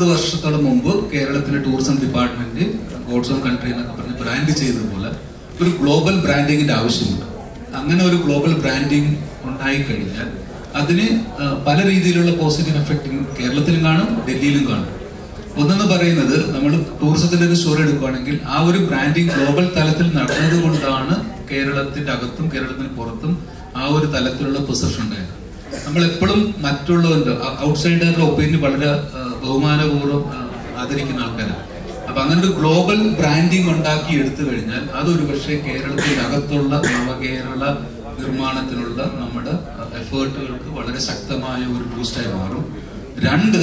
മുപ്പത് വർഷത്തോളം മുമ്പ് കേരളത്തിലെ tourism department God's own country എന്നൊക്കെ പറഞ്ഞ് ബ്രാൻഡ് ചെയ്തതുപോലെ ഒരു ഗ്ലോബൽ ബ്രാൻഡിങ്ങിന്റെ ആവശ്യമുണ്ട് അങ്ങനെ ഒരു ഗ്ലോബൽ ബ്രാൻഡിങ് ഉണ്ടായി കഴിഞ്ഞാൽ അതിന് ആ, പല രീതിയിലുള്ള പോസിറ്റീവ് എഫക്റ്റ് കേരളത്തിലും കാണും ഡൽഹിയിലും കാണും ഒന്നെന്ന് പറയുന്നത് നമ്മൾ ടൂറിസത്തിന്റെ ഒരു സ്റ്റോറി എടുക്കുകയാണെങ്കിൽ ആ ഒരു ബ്രാൻഡിങ് ഗ്ലോബൽ തലത്തിൽ നടന്നത് കൊണ്ടാണ് കേരളത്തിന്റെ അകത്തും കേരളത്തിന് പുറത്തും ആ ഒരു തലത്തിലുള്ള പൊസിഷൻ ഉണ്ടായത് നമ്മൾ എപ്പോഴും മറ്റുള്ളവരുടെ ഔട്ട്സൈഡറുടെ ഒപ്പീനിയൻ വളരെ ആ, ബഹുമാനപൂർവ്വം ആ, ആദരിക്കുന്ന ആൾക്കാരാണ് അപ്പൊ അങ്ങനെ ഒരു ഗ്ലോബൽ ബ്രാൻഡിങ് ഉണ്ടാക്കി എടുത്തു കഴിഞ്ഞാൽ അതൊരു പക്ഷേ കേരളത്തിന്റെ അകത്തുള്ള നവകേരള നിർമ്മാണത്തിനുള്ള നമ്മുടെ എഫേർട്ടുകൾക്ക് വളരെ ശക്തമായ ഒരു ബൂസ്റ്റായി മാറും രണ്ട്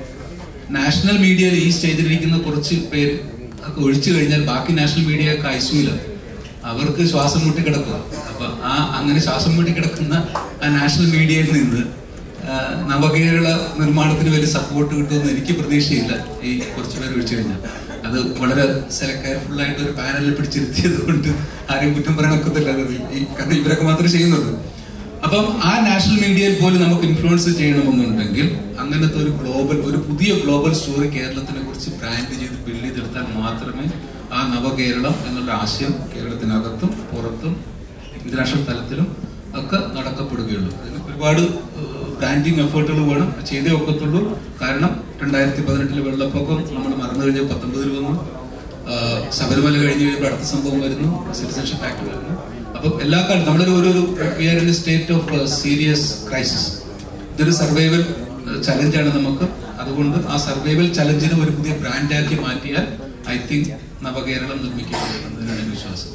നാഷണൽ മീഡിയയിൽ ഈ സ്റ്റേജിലിരിക്കുന്ന കുറച്ച് പേര് ഒക്കെ ഒഴിച്ചു കഴിഞ്ഞാൽ ബാക്കി നാഷണൽ മീഡിയ ഒക്കെ ഐസിയുലാണ് അവർക്ക് ശ്വാസം മുട്ടി കിടക്കുക അപ്പൊ ആ അങ്ങനെ ശ്വാസം മുട്ടി കിടക്കുന്ന ആ നാഷണൽ മീഡിയയിൽ നിന്ന് ആ, നവകേരള നിർമ്മാണത്തിന് വലിയ സപ്പോർട്ട് കിട്ടുമെന്ന് എനിക്ക് പ്രതീക്ഷയില്ല ഈ കുറച്ച് പേര് ഒഴിച്ചു കഴിഞ്ഞാൽ അത് വളരെ കെയർഫുൾ ആയിട്ട് ഒരു പാനലിൽ പിടിച്ചിരുത്തിയത് കൊണ്ട് ആരെയും കുറ്റം പറയാൻ ഒക്കത്തില്ല അത് ഈ കാരണം ഇവരൊക്കെ മാത്രമേ ചെയ്യുന്നുള്ളൂ അപ്പം ആ നാഷണൽ മീഡിയയിൽ പോലും നമുക്ക് ഇൻഫ്ലുവൻസ് ചെയ്യണമെന്നുണ്ടെങ്കിൽ അങ്ങനത്തെ ഒരു ഗ്ലോബൽ ഒരു പുതിയ ഗ്ലോബൽ സ്റ്റോറി കേരളത്തിനെ കുറിച്ച് ബ്രാൻഡ് ചെയ്ത് ബിൽഡ് ചെയ്തെടുത്താൽ മാത്രമേ ആ നവകേരളം എന്നുള്ള ആശയം കേരളത്തിനകത്തും പുറത്തും ഇന്റർനാഷണൽ തലത്തിലും ഒക്കെ നടക്കപ്പെടുകയുള്ളൂ അതിന് ഒരുപാട് ബ്രാൻഡിങ് എഫേർട്ടുകൾ വേണം ചെയ്തേ ഒക്കത്തുള്ളൂ കാരണം രണ്ടായിരത്തി പതിനെട്ടിലെ വെള്ളപ്പൊക്കം നമ്മൾ മറന്നു കഴിഞ്ഞ പത്തൊമ്പതിൽ വന്നു ആഹ് ശബരിമല കഴിഞ്ഞ് കഴിയുമ്പോൾ അടുത്ത സംഭവം വരുന്നു സിറ്റിസൺഷിപ്പ് ആക്ട് വരുന്നു അപ്പം എല്ലാ കാലത്തും നമ്മളൊരു ഒരു we are in state of serious crisis ഇതൊരു സർവൈവൽ ചലഞ്ചാണ് നമുക്ക് അതുകൊണ്ട് ആ സർവൈവൽ ചലഞ്ചിനെ ഒരു പുതിയ ബ്രാൻഡാക്കി മാറ്റിയാൽ ഐ തിങ്ക് നവകേരളം നിർമ്മിക്കപ്പെടുന്നതിനാണ് എൻ്റെ വിശ്വാസം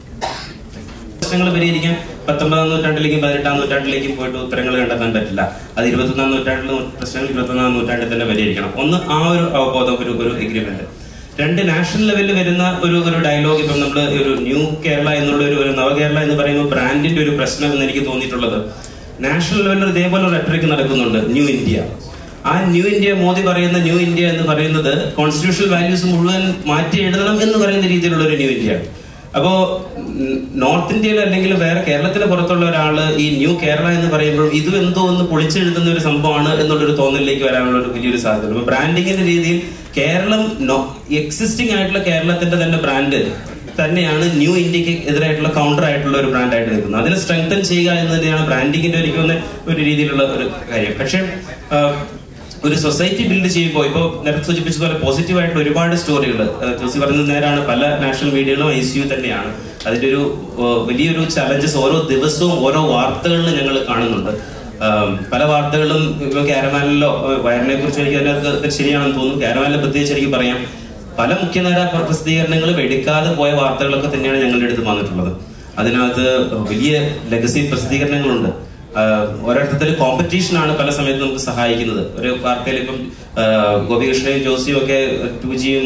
പ്രശ്നങ്ങൾ പരിഹരിക്കാൻ പത്തൊമ്പതാം നൂറ്റാണ്ടിലേക്കും പതിനെട്ടാം നൂറ്റാണ്ടിലേക്കും പോയിട്ട് ഉത്തരങ്ങൾ കണ്ടെത്താൻ പറ്റില്ല അത് ഇരുപത്തൊന്നാം നൂറ്റാണ്ടിലെ പ്രശ്നങ്ങൾ ഇരുപത്തൊന്നാം നൂറ്റാണ്ടിൽ തന്നെ പരിഹരിക്കണം ഒന്ന് ആ ഒരു അവബോധം ഒരു ഒരു എഗ്രിമെന്റ് രണ്ട് നാഷണൽ ലെവലിൽ വരുന്ന ഒരു ഒരു ഡയലോഗ് ഇപ്പം നമ്മൾ ഒരു ന്യൂ കേരള എന്നുള്ള ഒരു ഒരു നവകേരള എന്ന് പറയുമ്പോൾ ബ്രാൻഡിന്റെ ഒരു പ്രശ്നം എന്ന് എനിക്ക് തോന്നിയിട്ടുള്ളത് നാഷണൽ ലെവലിൽ ഇതേപോലെ ഒരു റെട്രിക് നടക്കുന്നുണ്ട് ന്യൂ ഇന്ത്യ ആ ന്യൂ ഇന്ത്യ മോദി പറയുന്ന ന്യൂ ഇന്ത്യ എന്ന് പറയുന്നത് കോൺസ്റ്റിറ്റ്യൂഷണൽ വാല്യൂസ് മുഴുവൻ മാറ്റി എഴുതണം എന്ന് പറയുന്ന രീതിയിലുള്ള ഒരു ന്യൂ ഇന്ത്യ അപ്പോ ഉം, നോർത്ത് ഇന്ത്യയിൽ അല്ലെങ്കിൽ വേറെ കേരളത്തിന് പുറത്തുള്ള ഒരാള് ഈ ന്യൂ കേരള എന്ന് പറയുമ്പോൾ ഇത് എന്തോ ഒന്ന് പൊളിച്ചെഴുതുന്ന ഒരു സംഭവമാണ് എന്നുള്ളൊരു തോന്നലിലേക്ക് വരാനുള്ള ഒരു വലിയൊരു സാധ്യത അപ്പൊ ബ്രാൻഡിങ്ങിന്റെ രീതിയിൽ കേരളം എക്സിസ്റ്റിംഗ് ആയിട്ടുള്ള കേരളത്തിന്റെ തന്നെ ബ്രാൻഡ് തന്നെയാണ് ന്യൂ ഇന്ത്യക്ക് എതിരായിട്ടുള്ള കൗണ്ടർ ആയിട്ടുള്ള ഒരു ബ്രാൻഡ് ആയിട്ട് നിൽക്കുന്നത് അതിനെ സ്ട്രെങ്തൻ ചെയ്യുക എന്ന് തന്നെയാണ് ബ്രാൻഡിങ്ങിന്റെ എനിക്ക് തോന്നുന്ന ഒരു രീതിയിലുള്ള ഒരു കാര്യം പക്ഷേ ആ, ഒരു സൊസൈറ്റി ബിൽഡ് ചെയ്യുമ്പോൾ ഇപ്പോൾ നേരത്തെ സൂചിപ്പിച്ചതുപോലെ പോസിറ്റീവ് ആയിട്ടുള്ള ഒരുപാട് സ്റ്റോറികൾ ജോസി പറഞ്ഞത് നേരാണ് പല നാഷണൽ മീഡിയകളും ഐ സി യു തന്നെയാണ് അതിന്റെ ഒരു ഏഹ്, വലിയൊരു ചലഞ്ചസ് ഓരോ ദിവസവും ഓരോ വാർത്തകളിൽ ഞങ്ങൾ കാണുന്നുണ്ട് ആം, പല വാർത്തകളും ഇപ്പൊ കാരമാനിലോ ഏഹ്, വയറിനെ കുറിച്ച് എനിക്ക് അതിനകത്ത് ശരിയാണെന്ന് തോന്നുന്നു കാരമാനിലെ പ്രത്യേകിച്ച് എനിക്ക് പറയാം പല മുഖ്യധാര പ്രസിദ്ധീകരണങ്ങളും എടുക്കാതെ പോയ വാർത്തകളൊക്കെ തന്നെയാണ് ഞങ്ങളുടെ അടുത്ത് വന്നിട്ടുള്ളത് അതിനകത്ത് വലിയ ലെഗസി പ്രസിദ്ധീകരണങ്ങളുണ്ട് ആഹ് ഒരർത്ഥത്തിൽ കോമ്പറ്റീഷൻ ആണ് പല സമയത്ത് നമുക്ക് സഹായിക്കുന്നത് ഒരു വാർത്തയിൽ ഇപ്പം ആഹ് ഗോപികൃഷ്ണയും ജോസിയും ഒക്കെ ടു ജിയും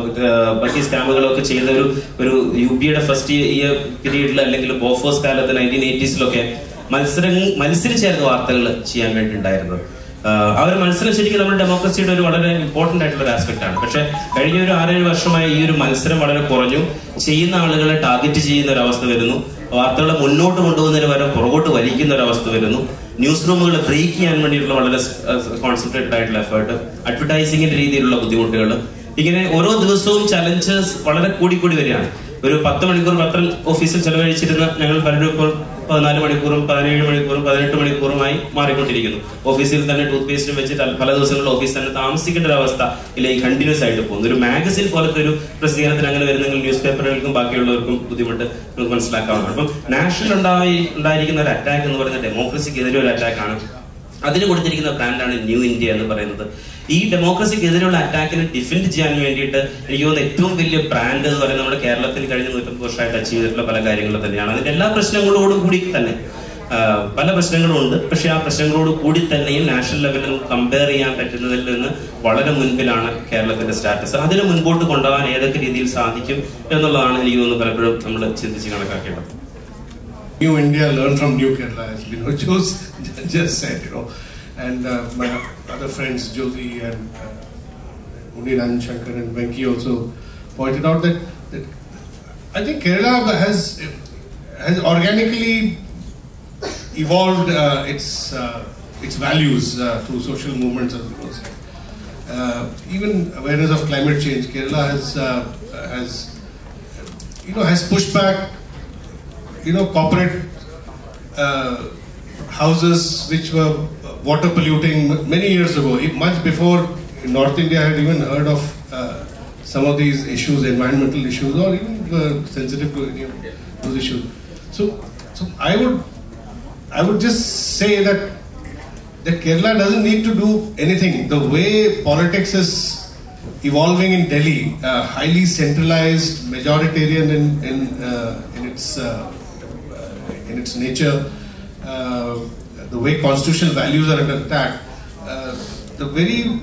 ബാക്കി സ്കാമുകളും ഒക്കെ ചെയ്ത ഒരു ഒരു യു പിയുടെ ഫസ്റ്റ് ഇയർ പീരീഡിൽ അല്ലെങ്കിൽ ബോഫേഴ്സ് കാലത്ത് നയൻറ്റീൻ എയ്റ്റീസിലൊക്കെ മത്സരം മത്സരിച്ചായിരുന്നു വാർത്തകൾ ചെയ്യാൻ വേണ്ടി ഉണ്ടായിരുന്നത് ആഹ് ആ ഒരു മത്സരം ശരിക്കും നമ്മുടെ ഡെമോക്രസിയുടെ ഒരു വളരെ ഇമ്പോർട്ടന്റ് ആയിട്ടുള്ള ഒരു ആസ്പെക്ട് ആണ് പക്ഷെ കഴിഞ്ഞ ഒരു ആറേഴ് വർഷമായി ഈ ഒരു മത്സരം വളരെ കുറഞ്ഞു ചെയ്യുന്ന ആളുകളെ ടാർഗറ്റ് ചെയ്യുന്ന ഒരു അവസ്ഥ വരുന്നു വാർത്തകളെ മുന്നോട്ട് കൊണ്ടുപോകുന്നതിന് പകരം പുറകോട്ട് വലിക്കുന്ന ഒരു അവസ്ഥ വരുന്നു ന്യൂസ് റൂമുകൾ ബ്രേക്ക് ചെയ്യാൻ വേണ്ടിയിട്ടുള്ള വളരെ കോൺസെൻട്രേറ്റഡ് ആയിട്ടുള്ള എഫേർട്ട് അഡ്വർടൈസിംഗിന്റെ രീതിയിലുള്ള ബുദ്ധിമുട്ടുകൾ ഇങ്ങനെ ഓരോ ദിവസവും ചലഞ്ചസ് വളരെ കൂടിക്കൂടി വരികയാണ് ഒരു പത്ത് മണിക്കൂർ പത്രം ഓഫീസിൽ ചെലവഴിച്ചിരുന്ന ഞങ്ങൾ പലരും ഇപ്പോൾ പതിനാല് മണിക്കൂറും പതിനേഴ് മണിക്കൂറും പതിനെട്ട് മണിക്കൂറുമായി മാറിക്കൊണ്ടിരിക്കുന്നു ഓഫീസിൽ തന്നെ ടൂത്ത് പേസ്റ്റും വെച്ചിട്ട് പല ദിവസങ്ങളിൽ ഓഫീസിൽ തന്നെ താമസിക്കേണ്ട ഒരു അവസ്ഥ ഇല്ലെങ്കിൽ കണ്ടിന്യൂസ് ആയിട്ട് പോകുന്നു ഒരു മാഗസിൻ പോലത്തെ ഒരു പ്രസിദ്ധീകരണത്തിന് അങ്ങനെ വരുന്നെങ്കിൽ ന്യൂസ് പേപ്പറുകൾക്കും ബാക്കിയുള്ളവർക്കും ബുദ്ധിമുട്ട് നമുക്ക് മനസ്സിലാക്കാവുന്നതാണ് അപ്പം നാഷണൽ ഉണ്ടായി ഉണ്ടായിരിക്കുന്ന ഒരു അറ്റാക്ക് എന്ന് പറയുന്നത് ഡെമോക്രസിക്കെതിരെ ഒരു അറ്റാക്കാണ് അതിന് കൊടുത്തിരിക്കുന്ന ബ്രാൻഡാണ് ന്യൂ ഇന്ത്യ എന്ന് പറയുന്നത് ഈ ഡെമോക്രസിക്കെതിരെയുള്ള അറ്റാക്കിനെ ഡിഫെൻഡ് ചെയ്യാൻ വേണ്ടിയിട്ട് എനിക്ക് തോന്നുന്നു ഏറ്റവും വലിയ ബ്രാൻഡ് എന്ന് പറയുന്നത് നമ്മുടെ കേരളത്തിൽ കഴിഞ്ഞ നൂറ്റമ്പത് വർഷമായിട്ട് അച്ചീവ് ചെയ്തിട്ടുള്ള പല കാര്യങ്ങളും തന്നെയാണ് അതിന്റെ എല്ലാ പ്രശ്നങ്ങളോടും കൂടി തന്നെ ആ, പല പ്രശ്നങ്ങളും ഉണ്ട് പക്ഷെ ആ പ്രശ്നങ്ങളോട് കൂടി തന്നെയും നാഷണൽ ലെവലിൽ കമ്പയർ ചെയ്യാൻ പറ്റുന്നതിൽ നിന്ന് വളരെ മുൻപിലാണ് കേരളത്തിന്റെ സ്റ്റാറ്റസ് അതിന് മുൻപോട്ട് കൊണ്ടുപോകാൻ ഏതൊക്കെ രീതിയിൽ സാധിക്കും എന്നുള്ളതാണ് എനിക്ക് തോന്നുന്നു പലപ്പോഴും നമ്മൾ ചിന്തിച്ച് കണക്കാക്കേണ്ടത് New India learn from New Kerala, as you know, Jose just said, you know. And uh, my other friends, Josie and uh, Uniran Shankar and Venki also pointed out that, that I think Kerala has has organically evolved uh, its uh, its values uh, through social movements, as people say. uh, even awareness of climate change. Kerala has uh, has you know has pushed back you know corporate uh, houses which were water polluting m- many years ago, e- much before North India had even heard of uh, some of these issues, environmental issues, or even were sensitive to any of those issues. So, so I would I would just say that that Kerala doesn't need to do anything. The way politics is evolving in Delhi, uh, highly centralized, majoritarian in in, uh, in its uh, uh, in its nature, uh, the way constitutional values are under attack, uh, the very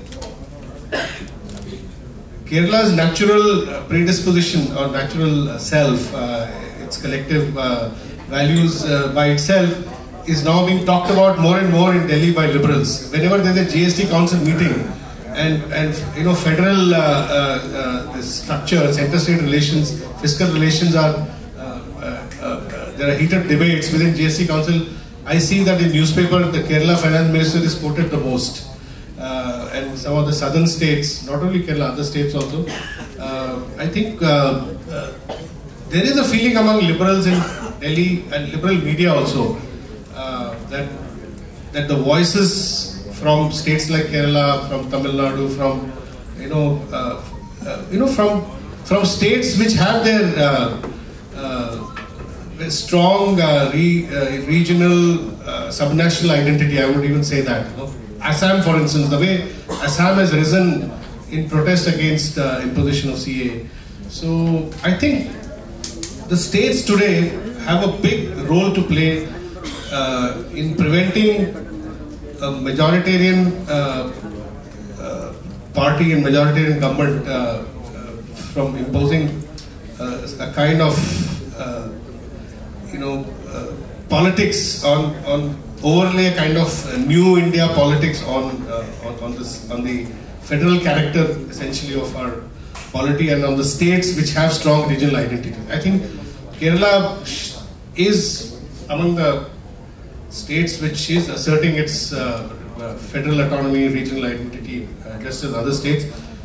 Kerala's natural uh, predisposition or natural uh, self, uh, its collective uh, values uh, by itself, is now being talked about more and more in Delhi by liberals. Whenever there's a GST council meeting, and and you know federal uh, uh, uh, this structure, center-state relations, fiscal relations are uh, uh, uh, there are heated debates within GST council. I see that in newspaper the Kerala finance minister is quoted the most uh, and some of the southern states, not only Kerala, other states also. Uh, I think uh, uh, there is a feeling among liberals in Delhi and liberal media also uh, that that the voices from states like Kerala, from Tamil Nadu, from you know, uh, uh, you know, from from states which have their uh, uh, a strong uh, re, uh, regional uh, subnational identity. I would even say that. You know. Assam, for instance, the way Assam has risen in protest against uh, imposition of CA. So I think the states today have a big role to play uh, in preventing a majoritarian uh, uh, party and majoritarian government uh, uh, from imposing uh, a kind of uh, you know, uh, politics on on overlay a kind of uh, new India politics on, uh, on on this on the federal character essentially of our polity and on the states which have strong regional identity. I think Kerala sh- is among the states which is asserting its uh, uh, federal autonomy, regional identity, uh, just as other states.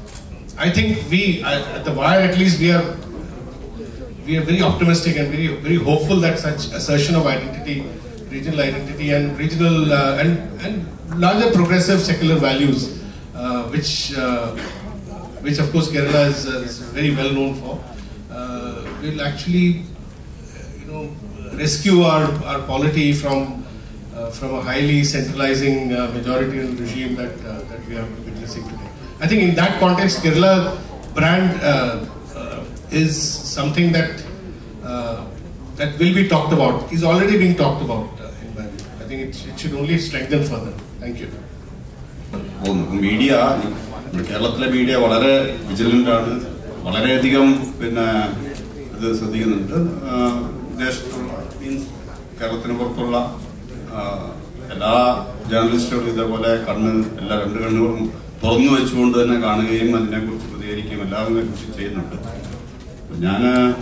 I think we, uh, at the Wire at least, we are we are very optimistic and very very hopeful that such assertion of identity, regional identity, and regional uh, and and larger progressive secular values, uh, which uh, which of course Kerala is, uh, is very well known for, uh, will actually uh, you know rescue our our polity from uh, from a highly centralizing uh, majoritarian regime that uh, that we are witnessing today. I think in that context, Kerala brand uh, uh, is something that uh, that will be talked about. Is already being talked about uh, in my view. I think it, it should only strengthen further. Thank you. പോകുന്നു media കേരളത്തിലെ media വളരെ vigilant ആണ് വളരെയധികം പിന്നെ ഇത് ശ്രദ്ധിക്കുന്നുണ്ട് ആ, വിദേശത്തുള്ള മീൻസ് കേരളത്തിന് പുറത്തുള്ള ആ, എല്ലാ ജേർണലിസ്റ്റുകളും ഇതേപോലെ കണ്ണ് എല്ലാ രണ്ട് കണ്ണുകളും തുറന്നു വെച്ചുകൊണ്ട് തന്നെ കാണുകയും അതിനെക്കുറിച്ച് പ്രതികരിക്കുകയും എല്ലാം കുറിച്ച് ചെയ്യുന്നുണ്ട് ഞാൻ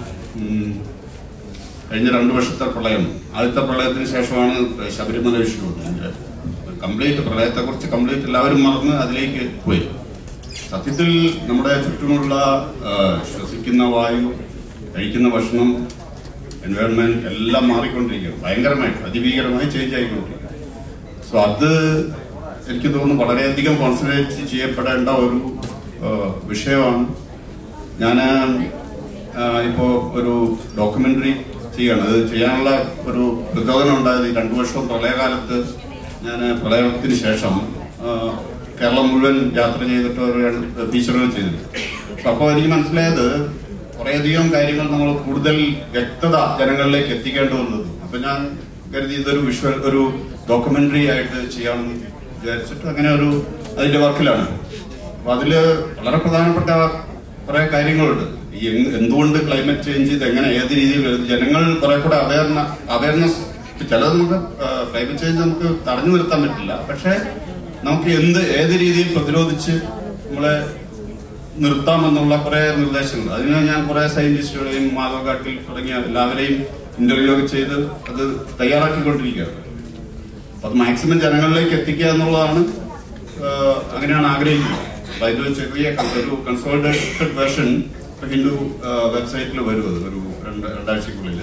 കഴിഞ്ഞ രണ്ടു വർഷത്തെ പ്രളയം ആദ്യത്തെ പ്രളയത്തിന് ശേഷമാണ് ശബരിമല ഇഷ്യൂ കംപ്ലീറ്റ് പ്രളയത്തെക്കുറിച്ച് കംപ്ലീറ്റ് എല്ലാവരും മറന്ന് അതിലേക്ക് പോയി സത്യത്തിൽ നമ്മുടെ ചുറ്റുമുള്ള ആ, ശ്വസിക്കുന്ന വായു കഴിക്കുന്ന ഭക്ഷണം എൻവയോൺമെന്റ് എല്ലാം മാറിക്കൊണ്ടിരിക്കുകയാണ് ഭയങ്കരമായിട്ട് അതിഭീകരമായി ചേഞ്ച് ആയിക്കൊണ്ടിരിക്കുകയാണ് സോ അത് എനിക്ക് തോന്നുന്നു വളരെയധികം കോൺസെൻട്രേറ്റ് ചെയ്യപ്പെടേണ്ട ഒരു ആ, വിഷയമാണ് ഞാൻ ഇപ്പോൾ ഒരു ഡോക്യുമെന്ററി ചെയ്യാണ് അത് ചെയ്യാനുള്ള ഒരു പ്രചോദനം ഉണ്ടായത് ഈ രണ്ടു വർഷം പ്രളയകാലത്ത് ഞാൻ പ്രളയത്തിന് ശേഷം ആ, കേരളം മുഴുവൻ യാത്ര ചെയ്തിട്ട് ഒരു ഫീച്ചറുകൾ ചെയ്തിട്ടുണ്ട് അപ്പോൾ എനിക്ക് മനസ്സിലായത് കുറേയധികം കാര്യങ്ങൾ നമ്മൾ കൂടുതൽ വ്യക്തത ജനങ്ങളിലേക്ക് എത്തിക്കേണ്ടി വന്നത് അപ്പൊ ഞാൻ കരുതി ഇതൊരു വിഷ്വൽ ഒരു ഡോക്യുമെന്ററി ആയിട്ട് ചെയ്യാമെന്ന് വിചാരിച്ചിട്ട് അങ്ങനെ ഒരു അതിന്റെ വർക്കിലാണ് അപ്പൊ അതില് വളരെ പ്രധാനപ്പെട്ട കുറെ കാര്യങ്ങളുണ്ട് ഈ എന്ത് എന്തുകൊണ്ട് ക്ലൈമറ്റ് ചേഞ്ച് ഇത് എങ്ങനെ ഏത് രീതിയിൽ വരും ജനങ്ങൾ കുറെ കൂടെ അവയർന അവയർനെസ് ചിലത് നമുക്ക് ക്ലൈമറ്റ് ചേഞ്ച് നമുക്ക് തടഞ്ഞു നിർത്താൻ പറ്റില്ല പക്ഷെ നമുക്ക് എന്ത് ഏത് രീതിയിൽ പ്രതിരോധിച്ച് നമ്മളെ നിർത്താമെന്നുള്ള കുറെ നിർദ്ദേശങ്ങൾ അതിന് ഞാൻ കുറെ സയന്റിസ്റ്റുകളെയും മാധവ് കാട്ടിൽ തുടങ്ങിയ എല്ലാവരെയും ഇന്റർവ്യൂ ഒക്കെ ചെയ്ത് അത് തയ്യാറാക്കിക്കൊണ്ടിരിക്കുകയാണ് അപ്പൊ അത് മാക്സിമം ജനങ്ങളിലേക്ക് എത്തിക്കുക എന്നുള്ളതാണ് ഏഹ്, അങ്ങനെയാണ് ആഗ്രഹിക്കുന്നത് അപ്പൊ അതിന്റെ ചെറിയ കൺ- ഒരു കൺസോളിഡേറ്റഡ് വേർഷൻ ഹിന്ദു വെബ്സൈറ്റിൽ വരും അത് ഒരു രണ്ട് രണ്ടാഴ്ചക്കുള്ളിൽ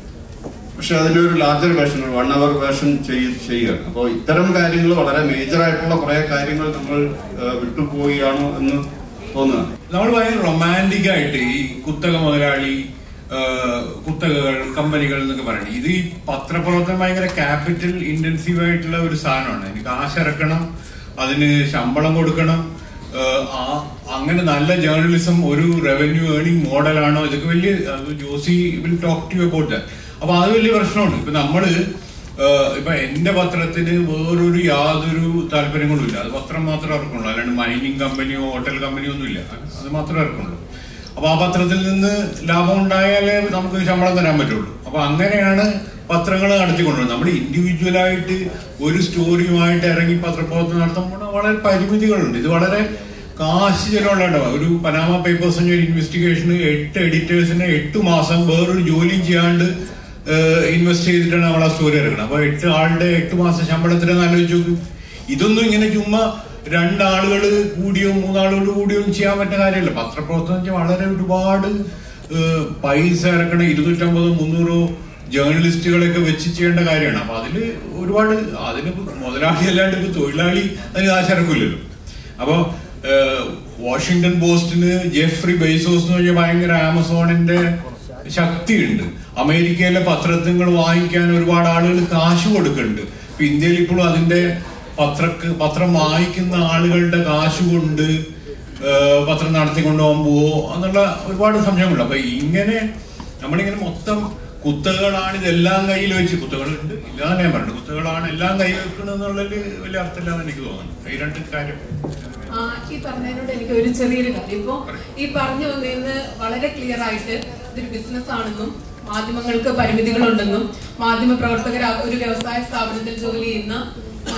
പക്ഷെ അതിന്റെ ഒരു ലാർജർ വേർഷൻ ഒരു വൺ അവർ വേർഷൻ ചെയ്യുകയാണ് അപ്പോൾ ഇത്തരം കാര്യങ്ങൾ വളരെ മേജർ ആയിട്ടുള്ള കുറെ കാര്യങ്ങൾ നമ്മൾ ഏഹ്, വിട്ടുപോവുകയാണോ എന്ന് തോന്നുകയാണ് നമ്മൾ ഭയങ്കര റൊമാൻറ്റിക് ആയിട്ട് ഈ കുത്തക മുതലാളി ആ, കുത്തകകൾ കമ്പനികൾ എന്നൊക്കെ പറയുന്നത് ഇത് ഈ പത്രപ്രവർത്തനം ഭയങ്കര ക്യാപിറ്റൽ ഇന്റൻസീവ് ആയിട്ടുള്ള ഒരു സാധനമാണ് എനിക്ക് കാശ് ഇറക്കണം അതിന് ശമ്പളം കൊടുക്കണം ആ, ആ അങ്ങനെ നല്ല ജേർണലിസം ഒരു റവന്യൂ ഏർണിംഗ് മോഡലാണോ ഇതൊക്കെ വലിയ അത് Josy will talk to about that അപ്പൊ അത് വലിയ പ്രശ്നമുണ്ട് ഇപ്പൊ നമ്മള് ഏഹ് ഇപ്പൊ എന്റെ പത്രത്തിന് വേറൊരു യാതൊരു താല്പര്യങ്ങളും ഇല്ല അത് പത്രം മാത്രമേ ഇറക്കുള്ളൂ അല്ലാണ്ട് മൈനിങ് കമ്പനിയോ ഹോട്ടൽ കമ്പനിയോ ഒന്നും ഇല്ല അത് മാത്രമേ ഇറക്കുള്ളൂ അപ്പൊ ആ പത്രത്തിൽ നിന്ന് ലാഭം ഉണ്ടായാലേ നമുക്ക് ശമ്പളം തരാൻ പറ്റുള്ളൂ അപ്പൊ അങ്ങനെയാണ് പത്രങ്ങൾ നടത്തിക്കൊണ്ടുവരുന്നത് നമ്മൾ ഇൻഡിവിജ്വൽ ആയിട്ട് ഒരു സ്റ്റോറിയുമായിട്ട് ഇറങ്ങി പത്രപ്രവർത്തനം നടത്തുമ്പോൾ വളരെ പരിമിതികളുണ്ട് ഇത് വളരെ കാശ് ചെലവുള്ള ഒരു പനാമ പേപ്പേഴ്സിന്റെ ഒരു ഇൻവെസ്റ്റിഗേഷന് എട്ട് എഡിറ്റേഴ്സിന് എട്ട് മാസം വേറൊരു ജോലിയും ചെയ്യാണ്ട് ഇൻവെസ്റ്റ് ചെയ്തിട്ടാണ് നമ്മൾ ആ സ്റ്റോറി ഇറക്കുന്നത് അപ്പൊ എട്ട് ആളുടെ എട്ട് മാസം ശമ്പളത്തിനെന്ന് ആലോചിച്ച് നോക്ക് ഇതൊന്നും ഇങ്ങനെ ചുമ്മാ രണ്ടാളുകൾ കൂടിയോ മൂന്നാളുകൾ കൂടിയോ ഒന്നും ചെയ്യാൻ പറ്റുന്ന കാര്യമല്ല പത്രപ്രവർത്തനം വെച്ചാൽ വളരെ ഒരുപാട് ഏഹ്, പൈസ ഇറക്കണം ഇരുന്നൂറ്റമ്പതോ മുന്നൂറോ ജേർണലിസ്റ്റുകളെയൊക്കെ വെച്ച് ചെയ്യേണ്ട കാര്യമാണ് അപ്പൊ അതില് ഒരുപാട് അതിന് മുതലാളി അല്ലാണ്ട് ഇപ്പൊ തൊഴിലാളി അതിന് കാശ് ഇറക്കില്ലല്ലോ അപ്പൊ ഏഹ്, വാഷിങ്ടൺ പോസ്റ്റിന് ജെഫ്രി ബൈസോസ് എന്ന് പറഞ്ഞാൽ ഭയങ്കര ആമസോണിന്റെ ശക്തിയുണ്ട് അമേരിക്കയിലെ പത്രങ്ങൾ വാങ്ങിക്കാൻ ഒരുപാട് ആളുകൾ കാശ് കൊടുക്കുന്നുണ്ട് ഇപ്പൊ ഇന്ത്യയിൽ ഇപ്പോഴും അതിന്റെ പത്രക്ക് പത്രം വായിക്കുന്ന ആളുകളുടെ കാശ് കൊണ്ട് ഏഹ്, പത്രം നടത്തിക്കൊണ്ടു പോകാൻ പോവോ എന്നുള്ള ഒരുപാട് സംശയങ്ങളുണ്ട് അപ്പൊ ഇങ്ങനെ നമ്മളിങ്ങനെ മൊത്തം കുത്തകളാണ് ഇതെല്ലാം കയ്യിൽ വെച്ച് കുത്തകളുണ്ട് ഇല്ലാതെ ഞാൻ പറഞ്ഞു കുത്തകളാണ് എല്ലാം കയ്യിൽ വെക്കണമെന്നുള്ളതിൽ വലിയ അർത്ഥമില്ലാന്ന് എനിക്ക് തോന്നുന്നു ഈ രണ്ട് കാര്യം ആ, ഈ പറഞ്ഞതിനോട് എനിക്ക് ഒരു ചെറിയൊരു കാര്യം ഇപ്പോ ഈ പറഞ്ഞു വന്നതിന് വളരെ ക്ലിയർ ആയിട്ട് ഇതൊരു ബിസിനസ് ആണെന്നും മാധ്യമങ്ങൾക്ക് പരിമിതികളുണ്ടെന്നും മാധ്യമ പ്രവർത്തകർ ആ- ഒരു വ്യവസായ സ്ഥാപനത്തിൽ ജോലി ചെയ്യുന്ന ആ,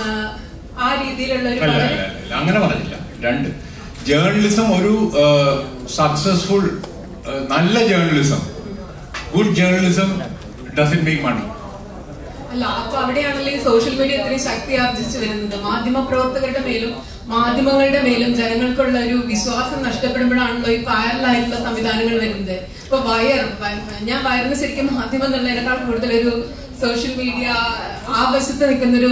ആ രീതിയിലുള്ള ഒരു അല്ല വളരെ അല്ല അല്ല, അങ്ങനെ പറഞ്ഞില്ല രണ്ട് ജേർണലിസം ഒരു സക്സസ്ഫുൾ നല്ല journalism good journalism does make money അല്ല അപ്പൊ അവിടെയാണല്ലോ ഈ സോഷ്യൽ മീഡിയ ഇത്രയും ശക്തി ആർജിച്ചു വരുന്നത് മാധ്യമ പ്രവർത്തകരുടെ മേലും മാധ്യമങ്ങളുടെ മേലും ജനങ്ങൾക്കുള്ള ഒരു വിശ്വാസം നഷ്ടപ്പെടുമ്പോഴാണല്ലോ ഈ വൈറലായിട്ടുള്ള സംവിധാനങ്ങൾ വരുന്നത് ഇപ്പൊ വയർ വ- ഞാൻ വയറിന് ശരിക്കും മാധ്യമം എന്നുള്ളതിനേക്കാൾ കൂടുതൽ ഒരു സോഷ്യൽ മീഡിയ ആ വശത്ത് നിൽക്കുന്നൊരു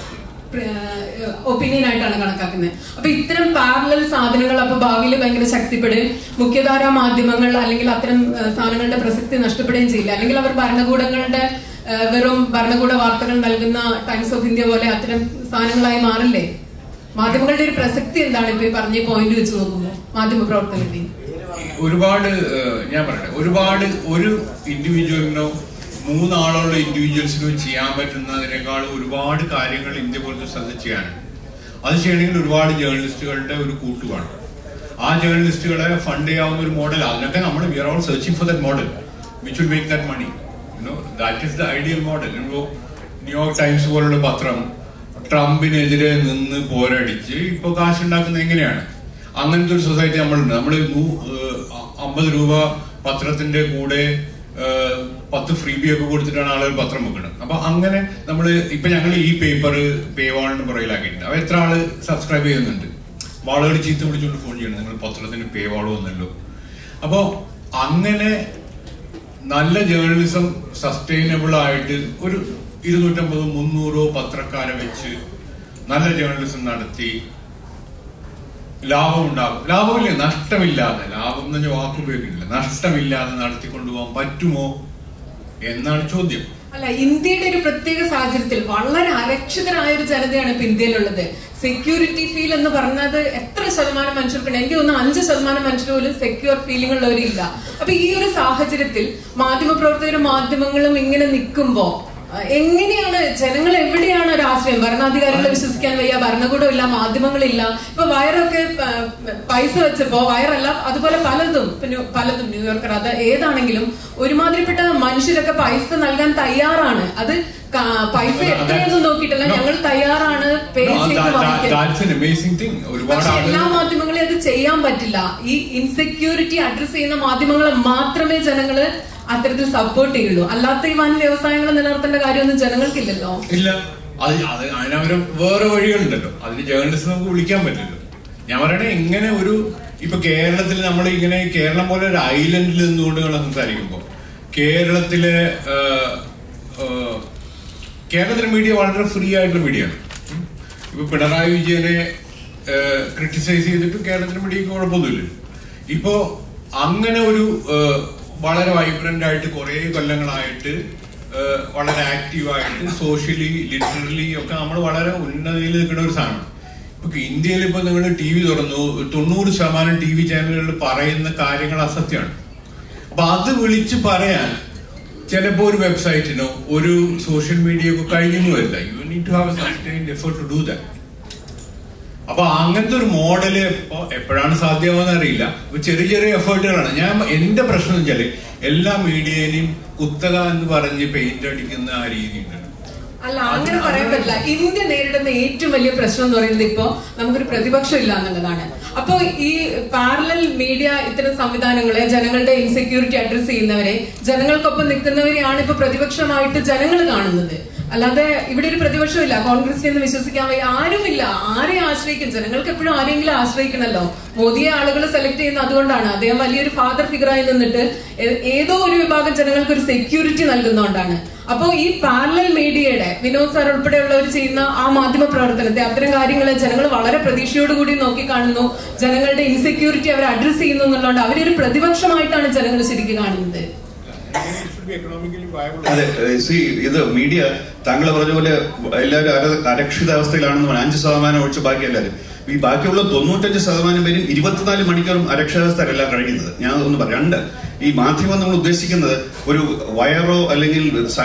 ഒപ്പീനിയൻ ആയിട്ടാണ് കണക്കാക്കുന്നത് അപ്പൊ ഇത്തരം പാരലൽ സാധനങ്ങൾ അപ്പൊ ഭാവിയിൽ ഭയങ്കര ശക്തിപ്പെടുകയും മുഖ്യധാര മാധ്യമങ്ങൾ അല്ലെങ്കിൽ അത്തരം ഏഹ്, സാധനങ്ങളുടെ പ്രസക്തി നഷ്ടപ്പെടുകയും ചെയ്യില്ല അല്ലെങ്കിൽ അവർ ഭരണകൂടങ്ങളുടെ ഏഹ്, വെറും ഭരണകൂട വാർത്തകൾ നൽകുന്ന ടൈംസ് ഓഫ് ഇന്ത്യ പോലെ അത്തരം സാധനങ്ങളായി മാറില്ലേ മാധ്യമങ്ങളുടെ ഒരു പ്രസക്തി എന്താണ് ഇപ്പൊ ഈ പറഞ്ഞ പോയിന്റ് വെച്ച് നോക്കുമ്പോൾ മാധ്യമ പ്രവർത്തകരുടെ ഒരുപാട് ഏഹ്, ഞാൻ പറയട്ടെ ഒരുപാട് ഒരു ഇൻഡിവിജ്വലിനോ മൂന്നാളുള്ള ഇൻഡിവിജ്വൽസിനോ ചെയ്യാൻ പറ്റുന്നതിനേക്കാൾ ഒരുപാട് കാര്യങ്ങൾ ഇന്ത്യ പോലത്തെ സ്ഥലത്ത് ചെയ്യാനുണ്ട് അത് ചെയ്യണമെങ്കിൽ ഒരുപാട് ജേർണലിസ്റ്റുകളുടെ ഒരു കൂട്ടുവാണ് ആ ജേർണലിസ്റ്റുകളെ ഫണ്ട് ചെയ്യാവുന്ന ഒരു മോഡൽ അതിനൊക്കെ നമ്മൾ we are all searching for that model which will make that money you know that is the ideal model New York Times പോലുള്ള പത്രം ട്രംപിനെതിരെ നിന്ന് പോരടിച്ച് ഇപ്പൊ കാശുണ്ടാക്കുന്നത് എങ്ങനെയാണ് അങ്ങനത്തെ ഒരു സൊസൈറ്റി നമ്മളുണ്ട് നമ്മൾ അമ്പത് രൂപ പത്രത്തിന്റെ കൂടെ ഏഹ്, പത്ത് ഫ്രീ ബി ഒക്കെ കൊടുത്തിട്ടാണ് ആളുകൾ പത്രം വെക്കുന്നത് അപ്പൊ അങ്ങനെ നമ്മൾ ഇപ്പൊ ഞങ്ങൾ ഈ പേപ്പർ പേ വാളിന് പുറകിലാക്കിയിട്ടുണ്ട് അപ്പൊ എത്ര ആള് സബ്സ്ക്രൈബ് ചെയ്യുന്നുണ്ട് അപ്പൊ ആളുകൾ ചീത്ത വിളിച്ചുകൊണ്ട് ഫോൺ ചെയ്യണം നിങ്ങൾ പത്രത്തിന് പേ വാൾ വന്നല്ലോ അപ്പോ അങ്ങനെ നല്ല ജേർണലിസം സസ്റ്റൈനബിൾ ആയിട്ട് ഒരു ഇരുന്നൂറ്റമ്പതോ മുന്നൂറോ പത്രക്കാരെ വെച്ച് നല്ല ജേർണലിസം നടത്തി ലാഭം ഉണ്ടാകും ലാഭമില്ല നഷ്ടമില്ലാതെ ലാഭം എന്ന് പറഞ്ഞ വാക്ക് ഉപയോഗിക്കുന്നില്ല നഷ്ടമില്ലാതെ നടത്തിക്കൊണ്ടുപോകാൻ പറ്റുമോ എന്നാണ് ചോദ്യം അല്ല ഇന്ത്യയുടെ ഒരു പ്രത്യേക സാഹചര്യത്തിൽ വളരെ അരക്ഷിതരായ ഒരു ജനതയാണ് ഇപ്പൊ ഇന്ത്യയിലുള്ളത് സെക്യൂരിറ്റി ഫീൽ എന്ന് പറഞ്ഞത് എത്ര ശതമാനം മനുഷ്യർക്കുണ്ട് എനിക്ക് തോന്നുന്നു അഞ്ച് ശതമാനം മനുഷ്യർ പോലും സെക്യൂർ ഫീലിംഗ് ഉള്ളവരില്ല അപ്പൊ ഈ ഒരു സാഹചര്യത്തിൽ മാധ്യമ പ്രവർത്തകരും മാധ്യമങ്ങളും ഇങ്ങനെ നിൽക്കുമ്പോ അഹ് എങ്ങനെയാണ് ജനങ്ങൾ എവിടെയാണ് ഒരു ആശ്രയം ഭരണാധികാരികളെ വിശ്വസിക്കാൻ വയ്യ ഭരണകൂടം ഇല്ല മാധ്യമങ്ങളില്ല ഇപ്പൊ വയറൊക്കെ പ- പൈസ വെച്ചപ്പോ വയറല്ല അതുപോലെ പലതും ഇപ്പൊ ന്യൂ- പലതും ന്യൂയോർക്കർ അത് ഏതാണെങ്കിലും ഒരുമാതിരിപ്പെട്ട മനുഷ്യരൊക്കെ പൈസ നൽകാൻ തയ്യാറാണ് അത് ക- പൈസ എത്രയൊന്നും നോക്കിയിട്ടല്ല ഞങ്ങൾ തയ്യാറാണ് പേ ചെയ്ത് വാങ്ങിക്കാൻ അമേസിംഗ് തിങ് ഒരുപാട് പക്ഷെ എല്ലാ ആളുകൾ മാധ്യമങ്ങളെ അത് ചെയ്യാൻ പറ്റില്ല ഈ ഇൻസെക്യൂരിറ്റി അഡ്രസ് ചെയ്യുന്ന മാധ്യമങ്ങളെ മാത്രമേ ജനങ്ങള് അത്തരത്തിൽ സപ്പോർട്ട് ചെയ്യുള്ളൂ അല്ലാത്ത ഈ വൻ വ്യവസായങ്ങൾ നിലനിർത്തേണ്ട കാര്യമൊന്നും ജനങ്ങൾക്കില്ലല്ലോ ഇല്ല അത് അത് അതിനവര് വേറെ വഴികളുണ്ടല്ലോ അതിന് ജേർണലിസ്റ്റ് നമുക്ക് വിളിക്കാൻ പറ്റില്ലല്ലോ ഞാൻ പറയണേ ഇങ്ങനെ ഒരു ഇപ്പൊ കേരളത്തിൽ നമ്മൾ ഇങ്ങനെ കേരളം പോലെ ഒരു ഐലൻഡിൽ നിന്നുകൊണ്ട് നമ്മൾ സംസാരിക്കുമ്പോൾ കേരളത്തിലെ ആ, ആ, കേരളത്തിലെ മീഡിയ വളരെ ഫ്രീ ആയിട്ടുള്ള മീഡിയയാണ് ഇപ്പൊ പിണറായി വിജയനെ ക്രിട്ടിസൈസ് ചെയ്തിട്ട് കേരളത്തിലെ മീഡിയക്ക് കുഴപ്പമൊന്നുമില്ല ഇപ്പോ അങ്ങനെ ഒരു ആ, വളരെ വൈബ്രന്റ് ആയിട്ട് കുറെ കൊല്ലങ്ങളായിട്ട് ആ, വളരെ ആക്റ്റീവായിട്ട് സോഷ്യലി ലിറ്ററലി ഒക്കെ നമ്മൾ വളരെ ഉന്നതിയിൽ നിൽക്കുന്ന ഒരു സാധനമാണ് ഇപ്പൊ ഇന്ത്യയിൽ ഇപ്പൊ നിങ്ങൾ ടി വി തുറന്നു തൊണ്ണൂറ് ശതമാനം ടി വി ചാനലുകളിൽ പറയുന്ന കാര്യങ്ങൾ അസത്യമാണ് അപ്പൊ അത് വിളിച്ച് പറയാൻ ചിലപ്പോ ഒരു വെബ്സൈറ്റിനോ ഒരു സോഷ്യൽ മീഡിയക്കോ കഴിഞ്ഞു വരില്ല you need to have sustain effort to do that അപ്പൊ അങ്ങനത്തെ ഒരു മോഡല് ഇപ്പൊ എപ്പോഴാണ് സാധ്യമാവെന്ന് അറിയില്ല അപ്പൊ ചെറിയ ചെറിയ എഫേർട്ടുകളാണ് ഞാൻ എന്റെ പ്രശ്നം എന്ന് വെച്ചാല് എല്ലാ മീഡിയയിലും കുത്തക എന്ന് പറഞ്ഞ് പെയിന്റ് അടിക്കുന്ന ആ രീതി ഉണ്ടല്ലോ അല്ല അങ്ങനെ പറയാൻ പറ്റില്ല ഇന്ത്യ നേരിടുന്ന ഏറ്റവും വലിയ പ്രശ്നം എന്ന് പറയുന്നത് ഇപ്പോ നമുക്കൊരു പ്രതിപക്ഷം ഇല്ല എന്നുള്ളതാണ് അപ്പോ ഈ പാരലൽ മീഡിയ ഇത്തരം സംവിധാനങ്ങളെ ജനങ്ങളുടെ ഇൻസെക്യൂരിറ്റി അഡ്രസ് ചെയ്യുന്നവരെ ജനങ്ങൾക്കൊപ്പം നിൽക്കുന്നവരെയാണ് ഇപ്പൊ പ്രതിപക്ഷമായിട്ട് ജനങ്ങൾ കാണുന്നത് അല്ലാതെ ഇവിടെ ഒരു പ്രതിപക്ഷമില്ല കോൺഗ്രസിനെ എന്ന് വിശ്വസിക്കാൻ വയ്യ ആരുമില്ല ആരെ ആശ്രയിക്കും ജനങ്ങൾക്ക് എപ്പോഴും ആരെങ്കിലും ആശ്രയിക്കണല്ലോ മോദിയെ ആളുകൾ സെലക്ട് ചെയ്യുന്ന അതുകൊണ്ടാണ് അദ്ദേഹം വലിയൊരു ഫാദർ ഫിഗറായി നിന്നിട്ട് ഏ- ഏതോ ഒരു വിഭാഗം ജനങ്ങൾക്ക് ഒരു സെക്യൂരിറ്റി നൽകുന്നതുകൊണ്ടാണ് അപ്പോ ഈ പാരലൽ മീഡിയയുടെ വിനോദ് സാർ ഉൾപ്പെടെയുള്ളവർ ചെയ്യുന്ന ആ മാധ്യമ പ്രവർത്തനത്തെ അത്തരം കാര്യങ്ങളെ ജനങ്ങൾ വളരെ പ്രതീക്ഷയോടുകൂടി നോക്കി കാണുന്നു ജനങ്ങളുടെ ഇൻസെക്യൂരിറ്റി അവർ അഡ്രസ് ചെയ്യുന്നു എന്നുള്ളതുകൊണ്ട് അവരൊരു പ്രതിപക്ഷമായിട്ടാണ് ജനങ്ങൾ ശരിക്കും കാണുന്നത് എക്കണോമിക്കലി അതെ സി ഇത് മീഡിയ താങ്കൾ പറഞ്ഞ പോലെ എല്ലാവരും അര- അരക്ഷിതാവസ്ഥയിലാണെന്ന് പറഞ്ഞാൽ അഞ്ച് ശതമാനം ഒഴിച്ച് ബാക്കി എല്ലാവരും ഈ ബാക്കിയുള്ള തൊണ്ണൂറ്റഞ്ച് ശതമാനം പേരും ഇരുപത്തിനാല് മണിക്കൂറും അരക്ഷിതാവസ്ഥയിലല്ല കഴിയുന്നത് ഞാൻ ഒന്ന് പറയാം രണ്ട് ഈ മാധ്യമം നമ്മൾ ഉദ്ദേശിക്കുന്നത് ഒരു വയറോ അല്ലെങ്കിൽ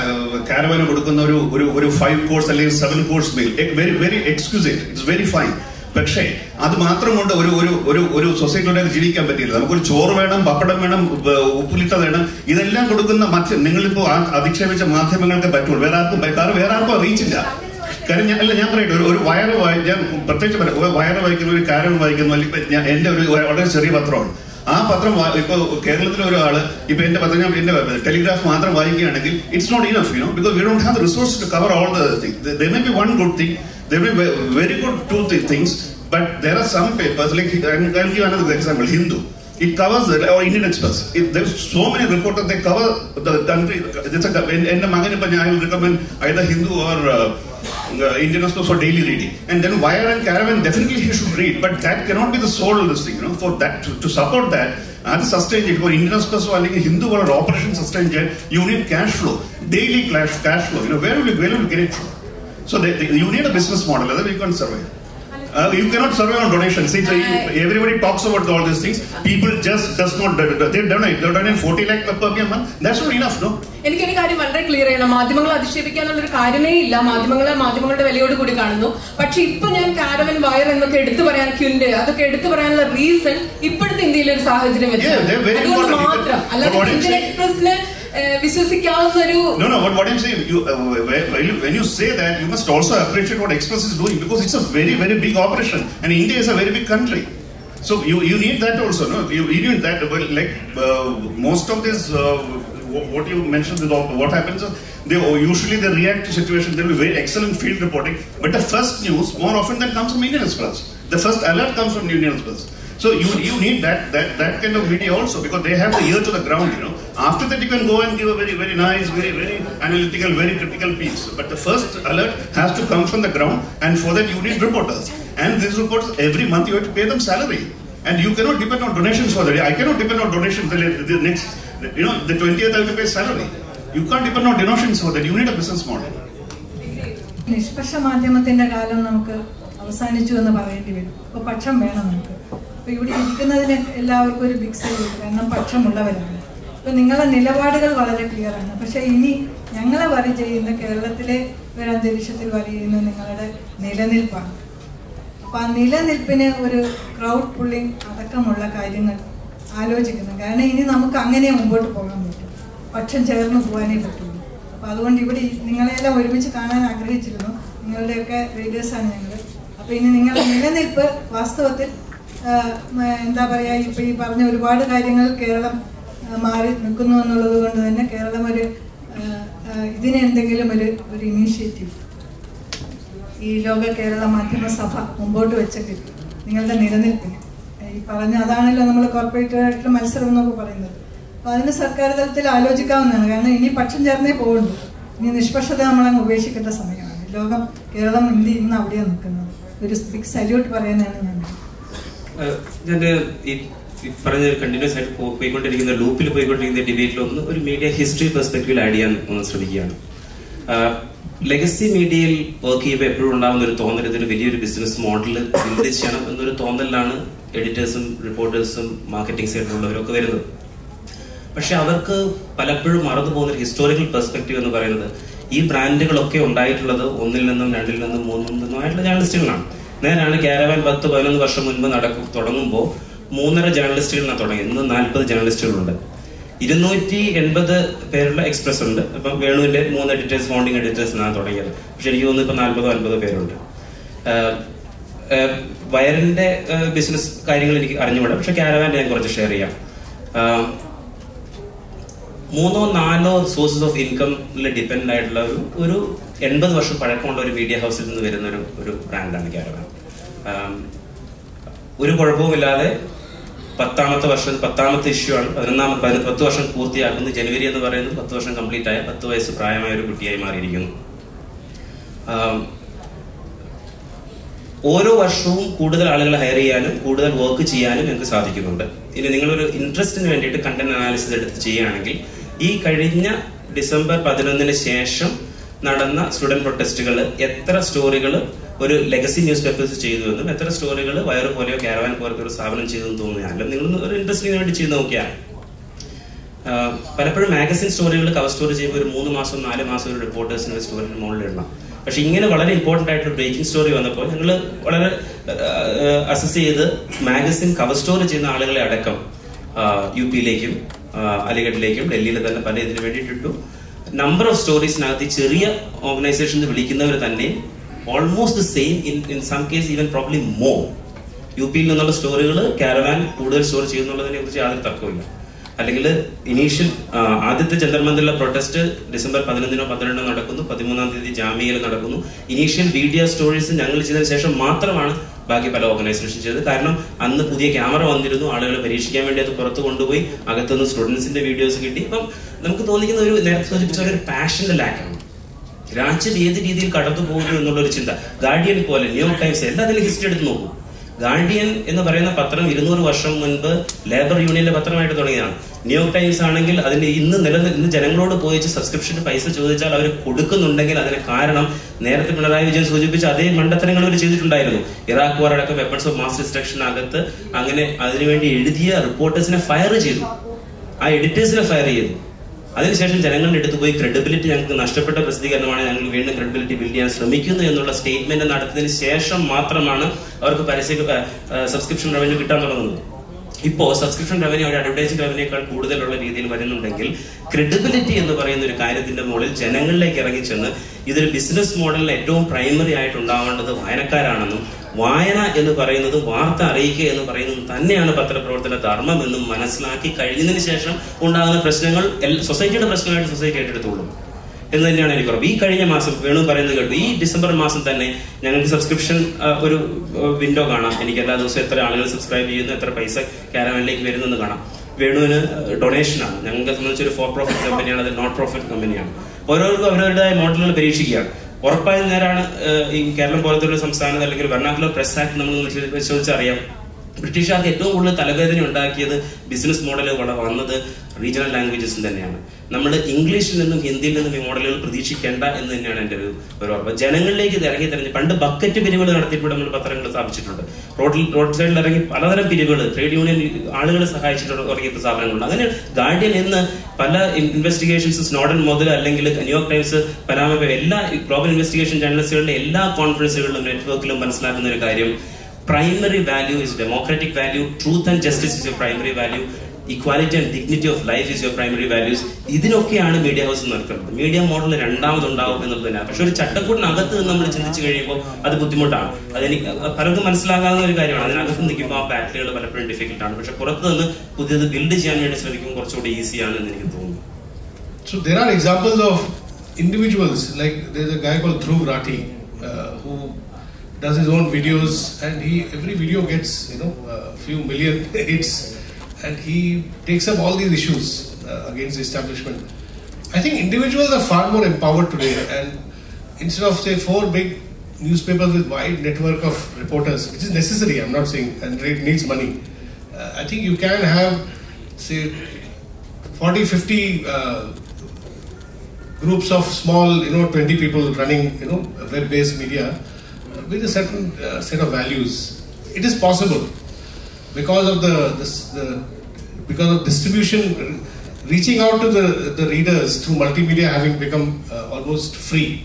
കാരവനോ കൊടുക്കുന്ന ഒരു ഒരു ഒരു ഫൈവ് കോഴ്സ് അല്ലെങ്കിൽ seven course meal very very exquisite it's very fine പക്ഷേ അത് മാത്രം കൊണ്ട് ഒരു ഒരു ഒരു ഒരു സൊസൈറ്റിയുടെ ജീവിക്കാൻ പറ്റില്ല നമുക്കൊരു ചോറ് വേണം പപ്പടം വേണം ഉപ്പ് ഉപ്പുലിട്ട വേണം ഇതെല്ലാം കൊടുക്കുന്ന മധ്യ നിങ്ങളിപ്പോ ആ അധിക്ഷേപിച്ച മാധ്യമങ്ങൾക്ക് പറ്റുള്ളൂ വേറെ ആർക്കും പ- കാരണം വേറെ ആർക്കും റീച്ച് ഇല്ല കാര്യം ഞാൻ അല്ല ഞാൻ പറയട്ടെ ഒരു ഒരു വയറ് വായി ഞാൻ പ്രത്യേകിച്ച് പറയാം ഒരു വയറ് വായിക്കുന്ന ഒരു കാരം വായിക്കുന്നു അല്ലെങ്കിൽ ഇപ്പൊ ഞാൻ എന്റെ ഒരു വളരെ ചെറിയ പത്രമാണ് ആ പത്രം വാ- ഇപ്പൊ കേരളത്തിലെ ഒരാള് ഇപ്പൊ എന്റെ പത്രം ഞാൻ എന്റെ ടെലിഗ്രാഫ് മാത്രം വായിക്കുകയാണെങ്കിൽ it's not enough you know because we don't have resource to cover all the thing there may be one good thing there may very good two things but there are some papers like I give another example Hindu It covers the, or Indian Express. It, there's so many reporters, they cover the country. It's a, in, in the Magan, I will recommend either Hindu or uh, uh, Indian Express for daily reading. And then Wire and Caravan, definitely he should read. But that cannot be the sole of this thing, you know. For that, to, to support that, അത് sustain ചെയ്യും ഇപ്പോൾ Indian Express അല്ലെങ്കിൽ ഹിന്ദു പോലുള്ള operation sustain ചെയ്യാൻ you need cash flow daily cash cash flow you where will where will get it flow so you need a business model അത് you can survive Uh, you cannot survive on donations. See, so you, everybody talks about all these things. People just does not do- do- they donate. They donate 40 lakh per per month. That's not enough, no? എനിക്കൊരു കാര്യം വളരെ clear ചെയ്യണം മാധ്യമങ്ങളെ അധിക്ഷേപിക്കാനുള്ള ഒരു കാര്യമേ ഇല്ല മാധ്യമങ്ങളെ മാധ്യമങ്ങളുടെ വിലയോട് കൂടി കാണുന്നു പക്ഷെ ഇപ്പൊ ഞാൻ കാരവൻ വയർ എന്നൊക്കെ എടുത്തു പറയാൻ ക്യുണ്ട് അതൊക്കെ എടുത്തു പറയാനുള്ള റീസൺ ഇപ്പോഴത്തെ ഇന്ത്യയിലെ ഒരു സാഹചര്യം വെച്ചാണ് Yeah, they're very അതുകൊണ്ട് important. മാത്രം But അല്ലാതെ what I'm ഇന്ത്യൻ saying- എക്സ്പ്രസിന് ഏഹ്, വിശ്വസിക്കാവുന്ന ഒരു No, no. What, what I'm saying, you, uh, when, when you, when you say that, you must also appreciate what Express is doing because it's a very, very big operation, and India is a very big country. So you, you need that also, no? You, you need that. Well, like uh, most of this, uh, wh- what you mentioned, with all, what happens is they usually they react to situation. There will be very excellent field reporting, but the first news more often than comes from Indian Express. The first alert comes from Indian Express. So you you need that that that kind of media also because they have the ear to the ground, you know. After that, you can go and give a very very nice, very very analytical, very critical piece. But the first alert has to come from the ground, and for that you need reporters. And these reporters every month you have to pay them salary, and you cannot depend on donations for that. I cannot depend on donations the, the next, you know, the twentieth I have to pay salary. You can't depend on donations for that. You need a business model. നിഷ്പക്ഷ മാധ്യമത്തിന്റെ കാലം നമുക്ക് അവസാനിച്ചു എന്ന് പറയേണ്ടി വരും അപ്പൊ പക്ഷം വേണം നമുക്ക് അപ്പൊ ഇവിടെ ഇരിക്കുന്നതിന് എല്ലാവർക്കും ഒരു ബിഗ് സൈഡ് കാരണം പക്ഷമുള്ളവരാണ് അപ്പൊ നിങ്ങളുടെ നിലപാടുകൾ വളരെ ക്ലിയർ ആണ് പക്ഷെ ഇനി ഞങ്ങളെ വരി ചെയ്യുന്ന കേരളത്തിലെ ഒരു അന്തരീക്ഷത്തിൽ വരി ചെയ്യുന്ന നിങ്ങളുടെ നിലനിൽപ്പാണ് അപ്പൊ ആ നിലനിൽപ്പിന് ഒരു ക്രൗഡ് പുള്ളിങ് അടക്കമുള്ള കാര്യങ്ങൾ ആലോചിക്കണം കാരണം ഇനി നമുക്ക് അങ്ങനെ മുമ്പോട്ട് പോകാൻ പറ്റും പക്ഷം ചേർന്ന് പോകാനേ പറ്റുള്ളൂ അപ്പൊ അതുകൊണ്ട് ഇവിടെ ഈ- നിങ്ങളെല്ലാം ഒരുമിച്ച് കാണാൻ ആഗ്രഹിച്ചിരുന്നു നിങ്ങളുടെയൊക്കെ റീഡേഴ്സാണ് ഞങ്ങൾ അപ്പൊ ഇനി നിങ്ങളുടെ നിലനിൽപ്പ് വാസ്തവത്തിൽ ആ, മ, എന്താ പറയാ ഇപ്പൊ ഈ പറഞ്ഞ ഒരുപാട് കാര്യങ്ങൾ കേരളം ആ, മാറി നിൽക്കുന്നു എന്നുള്ളത് കൊണ്ട് തന്നെ കേരളം ഒരു ആ, ആ, ഇതിന് എന്തെങ്കിലും ഒരു ഒരു ഇനീഷ്യേറ്റീവ് ഈ ലോക കേരള മാധ്യമ സഭ മുമ്പോട്ട് വെച്ചെങ്കിൽ നിങ്ങളുടെ നിലനിൽപ്പിന് ഈ പറഞ്ഞ അതാണല്ലോ നമ്മൾ കോർപ്പറേറ്റ് ആയിട്ടുള്ള മത്സരം എന്നൊക്കെ പറയുന്നത് അപ്പൊ അതിന് സർക്കാർ തലത്തിൽ ആലോചിക്കാവുന്നതാണ് കാരണം ഇനി പക്ഷം ചേർന്നേ പോകുള്ളൂ ഇനി നിഷ്പക്ഷത നമ്മളങ്ങ് ഉപേക്ഷിക്കേണ്ട സമയമാണ് ലോകം കേരളം ഇന്ത്യ ഇന്ന് അവിടെയാണ് നിൽക്കുന്നത് ഒരു ബിഗ് സല്യൂട്ട് പറയാനാണ് ഞാൻ ഞാൻ ഈ ഈ പറഞ്ഞ കണ്ടിന്യൂസ് ആയിട്ട് പോ- പോയിക്കൊണ്ടിരിക്കുന്ന ലൂപ്പിൽ പോയിക്കൊണ്ടിരിക്കുന്ന ഡിബേറ്റിൽ ഒന്ന് ഒരു മീഡിയ ഹിസ്റ്ററി പെർസ്പെക്റ്റീവിൽ ആഡ് ചെയ്യാൻ ഒന്ന് ശ്രമിക്കുകയാണ് ലെഗസി മീഡിയയിൽ വർക്ക് ചെയ്യുമ്പോൾ എപ്പോഴും ഉണ്ടാകുന്ന ഒരു തോന്നൽ ഇതൊരു വലിയൊരു ബിസിനസ് മോഡൽ ബിൽഡ് ചെയ്യണം എന്നൊരു തോന്നലിലാണ് എഡിറ്റേഴ്സും റിപ്പോർട്ടേഴ്സും മാർക്കറ്റിംഗ് സൈഡിലുള്ളവരൊക്കെ വരുന്നത് പക്ഷെ അവർക്ക് പലപ്പോഴും മറന്നു പോകുന്ന ഒരു ഹിസ്റ്റോറിക്കൽ പെർസ്പെക്റ്റീവ് എന്ന് പറയുന്നത് ഈ ബ്രാൻഡുകളൊക്കെ ഉണ്ടായിട്ടുള്ളത് ഒന്നിൽ നിന്നും രണ്ടിൽ നിന്നും മൂന്നിൽ നിന്നും ആയിട്ടുള്ള ജേർണലിസ്റ്റുകളാണ് നേരാണ് ക്യാരവാൻ പത്ത് പതിനൊന്ന് വർഷം മുൻപ് നടക്കും തുടങ്ങുമ്പോൾ മൂന്നര ജേർണലിസ്റ്റുകളാണ് തുടങ്ങി ഇന്ന് നാൽപ്പത് ജേർണലിസ്റ്റുകളുണ്ട് ഇരുന്നൂറ്റി എൺപത് പേരുള്ള എക്സ്പ്രസ് ഉണ്ട് ഇപ്പം വേണുവിന്റെ മൂന്ന് എഡിറ്റേഴ്സ് ഫൗണ്ടിങ് എഡിറ്റേഴ്സ് എന്നാണ് തുടങ്ങിയത് പക്ഷെ എനിക്ക് തോന്നുന്നു ഇപ്പൊ നാൽപ്പതോ അൻപതോ പേരുണ്ട് ആഹ് ആഹ് വയറിന്റെ ബിസിനസ് കാര്യങ്ങൾ എനിക്ക് അറിഞ്ഞുകൂടാ പക്ഷെ ക്യാരവാൻ ഞാൻ കുറച്ച് ഷെയർ ചെയ്യാം ആഹ് മൂന്നോ നാലോ സോഴ്സസ് ഓഫ് ഇൻകമിൽ ഡിപ്പെൻഡ് ആയിട്ടുള്ള ഒരു ഒരു എൺപത് വർഷം പഴക്കമുള്ള ഒരു മീഡിയ ഹൗസിൽ നിന്ന് വരുന്ന ഒരു ഒരു ബ്രാൻഡാണ് ക്യാരവാൻ ആം, ഒരു കുഴപ്പവുമില്ലാതെ പത്താമത്തെ വർഷം പത്താമത്തെ ഇഷ്യൂ ആണ് പതിനൊന്നാമത്തെ പതിന- പത്ത് വർഷം പൂർത്തിയാക്കുന്നു ജനുവരി എന്ന് പറയുന്നത് പത്ത് വർഷം കംപ്ലീറ്റ് ആയ പത്ത് വയസ്സ് പ്രായമായ ഒരു കുട്ടിയായി മാറിയിരിക്കുന്നു ആം, ഓരോ വർഷവും കൂടുതൽ ആളുകളെ ഹയർ ചെയ്യാനും കൂടുതൽ വർക്ക് ചെയ്യാനും ഞങ്ങൾക്ക് സാധിക്കുന്നുണ്ട് ഇനി നിങ്ങളൊരു ഇൻട്രസ്റ്റിന് വേണ്ടിയിട്ട് കണ്ടന്റ് അനാലിസിസ് എടുത്ത് ചെയ്യുകയാണെങ്കിൽ ഈ കഴിഞ്ഞ ഡിസംബർ പതിനൊന്നിന് ശേഷം നടന്ന സ്റ്റുഡന്റ് പ്രൊട്ടസ്റ്റുകൾ എത്ര സ്റ്റോറികൾ ഒരു ലെഗസി ന്യൂസ് പേപ്പേഴ്സ് ചെയ്തു എന്നും എത്ര സ്റ്റോറികൾ വയറ് പോലെയോ കാരവാൻ പോലത്തെ ഒരു സ്ഥാപനം ചെയ്തെന്ന് തോന്നുന്നു നിങ്ങൾ ഒരു ഇൻട്രസ്റ്റിന് വേണ്ടി ചെയ്ത് നോക്കിയാൽ ആഹ് പലപ്പോഴും മാഗസിൻ സ്റ്റോറികൾ കവർ സ്റ്റോറി ചെയ്യുമ്പോൾ ഒരു മൂന്ന് മാസം നാല് മാസം ഒരു റിപ്പോർട്ടേഴ്സിന് ഒരു സ്റ്റോറിന് മുകളിൽ ഇടണം പക്ഷെ ഇങ്ങനെ വളരെ ഇമ്പോർട്ടന്റ് ആയിട്ടൊരു ബ്രേക്കിംഗ് സ്റ്റോറി വന്നപ്പോൾ ഞങ്ങൾ വളരെ അസസ് ചെയ്ത് മാഗസിൻ കവർ സ്റ്റോറി ചെയ്യുന്ന ആളുകളെ അടക്കം യു പിയിലേക്കും അലിഗഡിലേക്കും ഡൽഹിയിൽ തന്നെ പല ഇതിനു വേണ്ടിയിട്ടിട്ടു നമ്പർ ഓഫ് സ്റ്റോറീസിനകത്ത് ഈ ചെറിയ ഓർഗനൈസേഷനിൽ വിളിക്കുന്നവർ തന്നെ almost the same in in some case even probably more U പിയിൽ നിന്നുള്ള സ്റ്റോറികൾ കാരവാൻ കൂടുതൽ സ്റ്റോർ ചെയ്യുന്നുള്ളതിനെ കുറിച്ച് യാതൊരു തർക്കമില്ല അല്ലെങ്കിൽ ഇനീഷ്യൽ ആദ്യത്തെ ചന്ദ്രമന്ദിലെ പ്രൊട്ടസ്റ്റ് ഡിസംബർ പതിനൊന്നിനോ പന്ത്രണ്ടിനോ നടക്കുന്നു പതിമൂന്നാം തീയതി ജാമ്യയിൽ നടക്കുന്നു ഇനീഷ്യൽ വീഡിയോ സ്റ്റോറീസ് ഞങ്ങൾ ചെയ്തതിനു ശേഷം മാത്രമാണ് ബാക്കി പല ഓർഗനൈസേഷൻ ചെയ്തത് കാരണം അന്ന് പുതിയ ക്യാമറ വന്നിരുന്നു ആളുകളെ പരീക്ഷിക്കാൻ വേണ്ടി അത് പുറത്ത് കൊണ്ടുപോയി അകത്തുനിന്ന് സ്റ്റുഡൻസിന്റെ വീഡിയോസ് കിട്ടി അപ്പം നമുക്ക് തോന്നിക്കുന്ന ഒരു നേരത്തെ സൂചിപ്പിച്ച പോലെ ഒരു പാഷന്റെ ലാക്കാണ് രാജ്യം ഏത് രീതിയിൽ കടന്നു പോകുന്നു എന്നുള്ള ഒരു ചിന്ത ഗാർഡിയൻ പോലെ ന്യൂയോർക്ക് ടൈംസ് എല്ലാത്തിലും ഹിസ്റ്ററി എടുത്ത് നോക്കൂ ഗാർഡിയൻ എന്ന് പറയുന്ന പത്രം ഇരുന്നൂറ് വർഷം മുൻപ് ലേബർ യൂണിയന്റെ പത്രമായിട്ട് തുടങ്ങിയതാണ് ന്യൂയോർക്ക് ടൈംസ് ആണെങ്കിൽ അതിന്റെ ഇന്ന് നിലനിൽ ഇന്ന് ജനങ്ങളോട് പോയിച്ച് സബ്സ്ക്രിപ്ഷന് പൈസ ചോദിച്ചാൽ അവർ കൊടുക്കുന്നുണ്ടെങ്കിൽ അതിന് കാരണം നേരത്തെ പിണറായി വിജയൻ സൂചിപ്പിച്ച അതേ മണ്ടത്തരങ്ങൾ അവർ ചെയ്തിട്ടുണ്ടായിരുന്നു ഇറാഖ് വാർ അടക്കം വെപ്പൺസ് ഓഫ് മാസ് ഡിസ്ട്രക്ഷൻ അകത്ത് അങ്ങനെ അതിനുവേണ്ടി എഴുതിയ റിപ്പോർട്ടേഴ്സിനെ ഫയർ ചെയ്തു ആ എഡിറ്റേഴ്സിനെ ഫയർ ചെയ്തു അതിനുശേഷം ജനങ്ങളുടെ അടുത്ത് പോയി ക്രെഡിബിലിറ്റി ഞങ്ങൾക്ക് നഷ്ടപ്പെട്ട പ്രസിദ്ധീകരണമാണ് ഞങ്ങൾ വീണ്ടും ക്രെഡിബിലിറ്റി ബിൽഡ് ചെയ്യാൻ ശ്രമിക്കുന്നു എന്നുള്ള സ്റ്റേറ്റ്മെന്റ് നടത്തിയതിന് ശേഷം മാത്രമാണ് അവർക്ക് പരസ്യ സബ്സ്ക്രിപ്ഷൻ റവന്യൂ കിട്ടാൻ തുടങ്ങുന്നത് ഇപ്പോ സബ്സ്ക്രിപ്ഷൻ റവന്യൂ ഒരു അഡ്വർടൈസിംഗ് റവന്യൂക്കാൾ കൂടുതലുള്ള രീതിയിൽ വരുന്നുണ്ടെങ്കിൽ ക്രെഡിബിലിറ്റി എന്ന് പറയുന്ന ഒരു കാര്യത്തിന്റെ മുകളിൽ ജനങ്ങളിലേക്ക് ഇറങ്ങിച്ചെന്ന് ഇതൊരു ബിസിനസ് മോഡലിൽ ഏറ്റവും പ്രൈമറി ആയിട്ട് ഉണ്ടാവേണ്ടത് വായനക്കാരാണെന്നും വായന എന്ന് പറയുന്നത് വാർത്ത അറിയിക്കുക എന്ന് പറയുന്നത് തന്നെയാണ് പത്രപ്രവർത്തന ധർമ്മം എന്നും മനസ്സിലാക്കി കഴിഞ്ഞതിന് ശേഷം ഉണ്ടാകുന്ന പ്രശ്നങ്ങൾ എൽ- സൊസൈറ്റിയുടെ പ്രശ്നമായിട്ട് സൊസൈറ്റി ഏറ്റെടുത്തോളും എന്ന് തന്നെയാണ് എനിക്ക് ഉറപ്പ് ഈ കഴിഞ്ഞ മാസം വേണു പറയുന്നത് കേട്ടു ഈ ഡിസംബർ മാസം തന്നെ ഞങ്ങൾക്ക് സബ്സ്ക്രിപ്ഷൻ ഒരു വിൻഡോ കാണാം എനിക്ക് എല്ലാ ദിവസവും എത്ര ആളുകൾ സബ്സ്ക്രൈബ് ചെയ്യുന്നു എത്ര പൈസ കാരവനിലേക്ക് വരുന്നെന്ന് കാണാം വേണുവിന് ഡൊണേഷനാണ് ഞങ്ങൾക്ക് സംബന്ധിച്ച് ഒരു ഫോർ പ്രോഫിറ്റ് കമ്പനിയാണ് അത് നോട്ട് പ്രോഫിറ്റ് കമ്പനിയാണ് ഓരോരുത്തർക്കും അവരവരുടേതായ മോഡലുകൾ പരീക്ഷിക്കുകയാണ് ഉറപ്പായും നേരാണ് ഏഹ്, ഈ കേരളം പോലത്തെ ഒരു സംസ്ഥാനത്ത് അല്ലെങ്കിൽ വെർണാക്കുലർ പ്രസ് ആക്ട് നമ്മൾ പരിശോധിച്ചറിയാം ബ്രിട്ടീഷുകാർക്ക് ഏറ്റവും കൂടുതൽ തലവേദന ഉണ്ടാക്കിയത് ബിസിനസ് മോഡലുകൾ വന്നത് റീജിയണൽ ലാംഗ്വേജസിൽ തന്നെയാണ് നമ്മൾ ഇംഗ്ലീഷിൽ നിന്നും ഹിന്ദിയിൽ നിന്നും ഈ മോഡലുകൾ പ്രതീക്ഷിക്കേണ്ട എന്ന് തന്നെയാണ് എൻ്റെ ഒരു ഒരു ഉറപ്പ് ജനങ്ങളിലേക്ക് ഇത് ഇറങ്ങി തിരഞ്ഞ് പണ്ട് ബക്കറ്റ് പിരിവുകൾ നടത്തിയിട്ട് നമ്മൾ പത്രങ്ങൾ സ്ഥാപിച്ചിട്ടുണ്ട് റോഡിൽ റോഡ് സൈഡിൽ ഇറങ്ങി പലതരം പിരിവുകൾ ട്രേഡ് യൂണിയൻ ആളുകളെ സഹായിച്ചിട്ട് തുടങ്ങിയ സ്ഥാപനങ്ങളുണ്ട് അങ്ങനെ ഗാർഡിയൻ ഇന്ന് പല ഇൻവെസ്റ്റിഗേഷൻസ് സ്നോഡൻ മുതൽ അല്ലെങ്കിൽ ന്യൂയോർക്ക് ടൈംസ് പനാമ എല്ലാ ഗ്ലോബൽ ഇൻവെസ്റ്റിഗേഷൻ ജേർണലിസ്റ്റുകളുടെ എല്ലാ കോൺഫറൻസുകളിലും നെറ്റ്വർക്കിലും മനസ്സിലാക്കുന്ന ഒരു കാര്യം primary value is democratic value truth and justice is your primary value equality and dignity of life is your primary values ഇതിനൊക്കെയാണ് മീഡിയ ഹൗസ് നടക്കുന്നത് മീഡിയ മോഡൽ രണ്ടാമതുണ്ടാവും എന്നുള്ളത് തന്നെയാണ് പക്ഷെ ഒരു ചട്ടക്കൂടിനകത്ത് നിന്ന് നമ്മൾ ചിന്തിച്ചു കഴിയുമ്പോൾ അത് ബുദ്ധിമുട്ടാണ് അതെനിക്ക് പലർക്കും മനസ്സിലാകാവുന്ന ഒരു കാര്യമാണ് അതിനകത്ത് നിൽക്കുമ്പോൾ ആ പാറ്റേണുകൾ പലപ്പോഴും ഡിഫിക്കൽട്ട് ആണ് പക്ഷെ പുറത്ത് നിന്ന് പുതിയത് ബിൽഡ് ചെയ്യാൻ വേണ്ടി ശ്രമിക്കുമ്പോൾ കുറച്ചുകൂടി ഈസിയാണ് എന്ന് എനിക്ക് തോന്നുന്നു So there are examples of individuals, like there's a guy called Dhruv Rathi, uh, who who does his own videos, and he every video gets you know a few million hits, and he takes up all these issues uh, against the establishment. I think individuals are far more empowered today, and instead of say four big newspapers with wide network of reporters, which is necessary, I'm not saying, and it needs money. Uh, I think you can have say 40, 50 uh, groups of small, you know, 20 people running, you know, web-based media uh, with a certain uh, set of values. It is possible because of the, this, the because of distribution, reaching out to the, the readers through multimedia having become uh, almost free.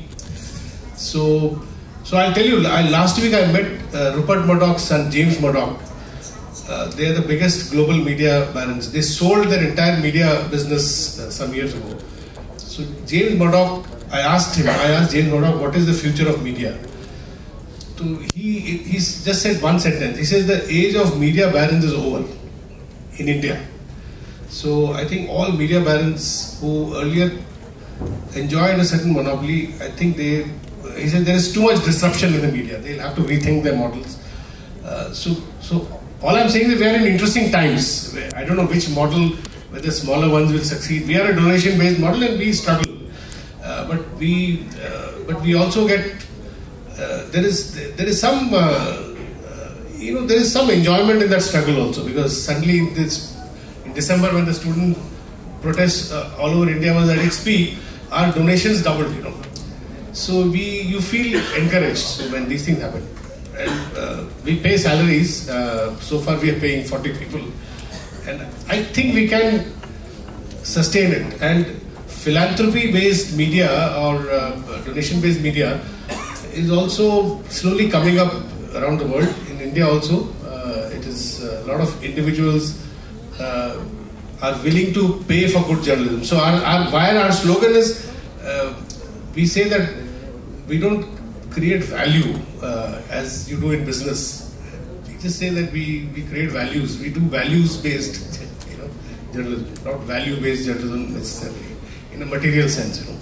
So, so I'll tell you. I, last week I met uh, Rupert Murdoch's son James Murdoch. Uh, they are the biggest global media barons. They sold their entire media business uh, some years ago. So James Murdoch, I asked him. I asked James Murdoch, what is the future of media? To, he he's just said one sentence. He says the age of media barons is over in India. So I think all media barons who earlier enjoyed a certain monopoly, I think they, he said there is too much disruption in the media. They'll have to rethink their models. Uh, so, so all I'm saying is we are in interesting times. I don't know which model, whether smaller ones will succeed. We are a donation-based model and we struggle. Uh, but we, uh, but we also get uh, there is there is some uh, uh, you know there is some enjoyment in that struggle also because suddenly this in December when the student protests uh, all over India was at its peak, our donations doubled. You know, so we you feel encouraged when these things happen, and uh, we pay salaries. Uh, so far, we are paying forty people, and I think we can sustain it. And philanthropy-based media or uh, donation-based media is also slowly coming up around the world. In India also, uh, it is a lot of individuals uh, are willing to pay for good journalism. So our, our why our slogan is uh, we say that we don't create value uh, as you do in business. We just say that we, we create values. We do values based you know journalism, not value based journalism necessarily in a material sense. You know.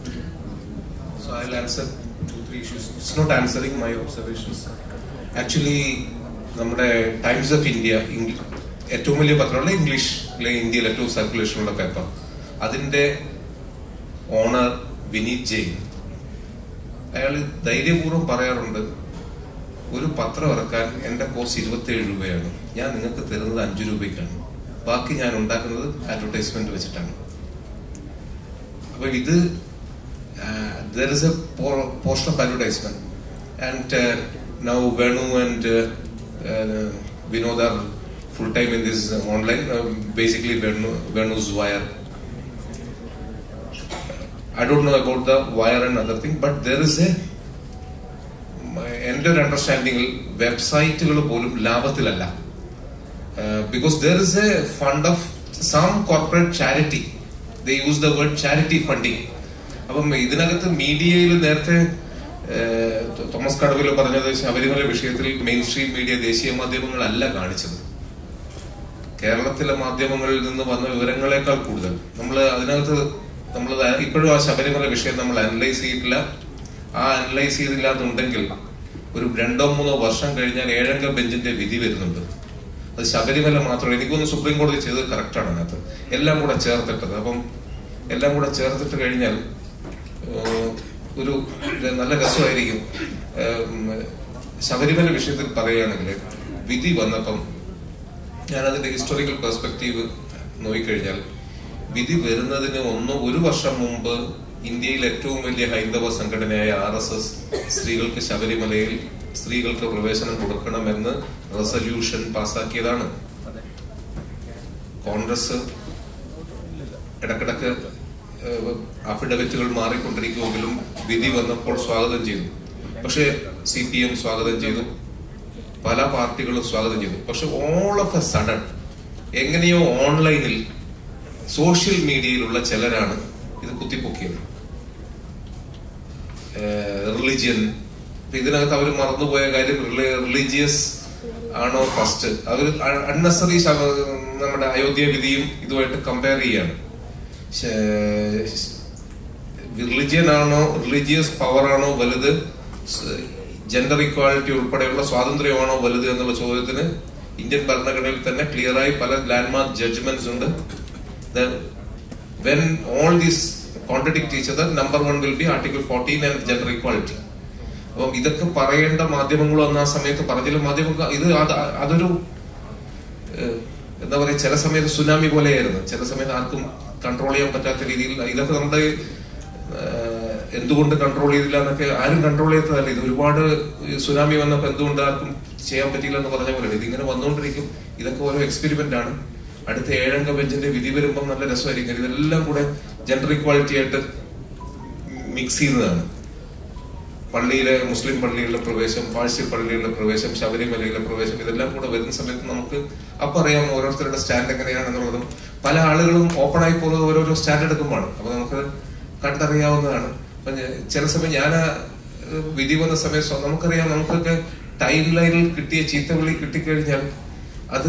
So I'll answer two, three issues. It's not answering my observations. Actually നമ്മുടെ Times of India ഏറ്റവും വലിയ പത്രമാണ് ഇംഗ്ലീഷിലെ ഇന്ത്യയിൽ ഏറ്റവും സർക്കുലേഷനുള്ള paper അതിന്റെ owner Vineet Jain അയാൾ ധൈര്യപൂർവ്വം പറയാറുണ്ട് ഒരു പത്രം ഇറക്കാൻ എന്റെ കോസ്റ്റ് ഇരുപത്തിയേഴ് രൂപയാണ് ഞാൻ നിങ്ങൾക്ക് തരുന്നത് അഞ്ചു രൂപയ്ക്കാണ് ബാക്കി ഞാൻ ഉണ്ടാക്കുന്നത് അഡ്വർടൈസ്മെന്റ് വെച്ചിട്ടാണ് അപ്പൊ ഇത് there is a portion of advertisement and now Venu and Vinod are full time in this online basically Venu Venu's Wire I don't know about the wire and other thing, but there is a എന്റെ ഒരു അണ്ടർസ്റ്റാൻഡിങ്ങിൽ വെബ്സൈറ്റുകൾ പോലും ലാഭത്തിലല്ല because there is a fund of some corporate charity they use the word charity funding അപ്പം ഇതിനകത്ത് മീഡിയയിൽ നേരത്തെ ഏഹ്, തോമസ് കടവിൽ പറഞ്ഞത് ശബരിമല വിഷയത്തിൽ മെയിൻ സ്ട്രീം മീഡിയ ദേശീയ മാധ്യമങ്ങളല്ല കാണിച്ചത് കേരളത്തിലെ മാധ്യമങ്ങളിൽ നിന്ന് വന്ന വിവരങ്ങളെക്കാൾ കൂടുതൽ നമ്മൾ അതിനകത്ത് നമ്മൾ ഇപ്പോഴും ആ ശബരിമല വിഷയം നമ്മൾ അനലൈസ് ചെയ്തിട്ടില്ല ആ അനലൈസ് ചെയ്തില്ലാന്നുണ്ടെങ്കിൽ ഒരു രണ്ടോ മൂന്നോ വർഷം കഴിഞ്ഞാൽ ഏഴംഗ ബെഞ്ചിന്റെ വിധി വരുന്നുണ്ട് അത് ശബരിമല മാത്രമല്ല എനിക്കൊന്ന് സുപ്രീം കോടതി ചെയ്തത് കറക്റ്റാണ് അതിനകത്ത് എല്ലാം കൂടെ ചേർത്തിട്ടത് അപ്പം എല്ലാം കൂടെ ചേർത്തിട്ട് കഴിഞ്ഞാൽ ഏഹ്, ഒരു നല്ല രസമായിരിക്കും ഏഹ്, ശബരിമല വിഷയത്തിൽ പറയുകയാണെങ്കിൽ വിധി വന്നപ്പം ഞാൻ അതിന്റെ ഹിസ്റ്റോറിക്കൽ പെർസ്പെക്റ്റീവ് നോക്കിക്കഴിഞ്ഞാൽ വിധി വരുന്നതിന് ഒന്ന് ഒരു വർഷം മുമ്പ് ഇന്ത്യയിൽ ഏറ്റവും വലിയ ഹൈന്ദവ സംഘടനയായ ആർ എസ് എസ് സ്ത്രീകൾക്ക് ശബരിമലയിൽ സ്ത്രീകൾക്ക് പ്രവേശനം കൊടുക്കണമെന്ന് റെസല്യൂഷൻ പാസാക്കിയതാണ് കോൺഗ്രസ് ഇടക്കിടക്ക് അഫിഡവിറ്റുകൾ മാറിക്കൊണ്ടിരിക്കുമെങ്കിലും വിധി വന്നപ്പോൾ സ്വാഗതം ചെയ്തു പക്ഷേ സി പി എം സ്വാഗതം ചെയ്തു പല പാർട്ടികളും സ്വാഗതം ചെയ്തു പക്ഷെ ഓൾ ഓഫ് എ സഡൻ എങ്ങനെയോ ഓൺലൈനിൽ സോഷ്യൽ മീഡിയയിലുള്ള ചിലരാണ് ഇത് കുത്തിപ്പൊക്കിയത് റിലിജിയൻ ഇതിനകത്ത് അവർ മറന്നുപോയ കാര്യം റിലീജിയസ് ആണോ ഫസ്റ്റ് അവർ അൺനെസറി നമ്മുടെ അയോധ്യ വിധിയും ഇതുമായിട്ട് കമ്പയർ ചെയ്യാണ് റിലിജിയൻ ആണോ റിലീജിയസ് പവർ ആണോ വലുത് ജെൻഡർ ഇക്വാലിറ്റി ഉൾപ്പെടെയുള്ള സ്വാതന്ത്ര്യമാണോ വലുത് എന്നുള്ള ചോദ്യത്തിന് ഇന്ത്യൻ ഭരണഘടനയിൽ തന്നെ ക്ലിയറായി പല ലാൻഡ്മാർക്ക് ജഡ്ജ്മെന്റ്സ് ഉണ്ട് when all these contradict each other number one will be article fourteen and gender equality അപ്പം ഇതൊക്കെ പറയേണ്ട മാധ്യമങ്ങളും അന്ന് ആ സമയത്ത് പറഞ്ഞില്ല മാധ്യമങ്ങൾ ഇത് അത് അതൊരു ഏഹ്, എന്താ പറയാ ചില സമയത്ത് സുനാമി പോലെയായിരുന്നു ചില സമയത്ത് ആർക്കും കൺട്രോൾ ചെയ്യാൻ പറ്റാത്ത രീതിയിൽ ഇതൊക്കെ നമ്മുടെ ഏഹ്, എന്തുകൊണ്ട് കൺട്രോൾ ചെയ്തില്ല എന്നൊക്കെ ആരും കൺട്രോൾ ചെയ്തതല്ല ഇത് ഒരുപാട് ഈ സുനാമി വന്നപ്പോൾ എന്തുകൊണ്ട് ആർക്കും ചെയ്യാൻ പറ്റിയില്ല എന്ന് പറഞ്ഞ പോലെ ഇതിങ്ങനെ വന്നുകൊണ്ടിരിക്കും ഇതൊക്കെ ഓരോ എക്സ്പെരിമെന്റ് ആണ് അടുത്ത ഏഴംഗ ബെഞ്ചിന്റെ വിധി വരുമ്പോൾ നല്ല രസമായിരിക്കും ഇതെല്ലാം കൂടെ ജെൻഡർ ഇക്വാലിറ്റി ആയിട്ട് മിക്സ് ചെയ്യുന്നതാണ് പള്ളിയിലെ മുസ്ലിം പള്ളികളിലെ പ്രവേശം പാഴ്സി പള്ളികളിലെ പ്രവേശം ശബരിമലയിലെ പ്രവേശം ഇതെല്ലാം കൂടെ വരുന്ന സമയത്ത് നമുക്ക് അപ്പൊ അറിയാം ഓരോരുത്തരുടെ സ്റ്റാൻഡ് എങ്ങനെയാണെന്നുള്ളതും പല ആളുകളും ഓപ്പൺ ആയി പോകുന്നത് ഓരോരോ സ്റ്റാൻഡ് എടുക്കുമ്പോഴാണ് അപ്പൊ നമുക്ക് കണ്ടറിയാവുന്നതാണ് അപ്പൊ ഞാൻ- ചില സമയം ഞാൻ ആ, ഏഹ്, വിധി വന്ന സമയം സ്വ- നമുക്കറിയാം നമുക്കൊക്കെ ടൈം ലൈനിൽ കിട്ടിയ ചീത്തവിളി കിട്ടിക്കഴിഞ്ഞാൽ അത്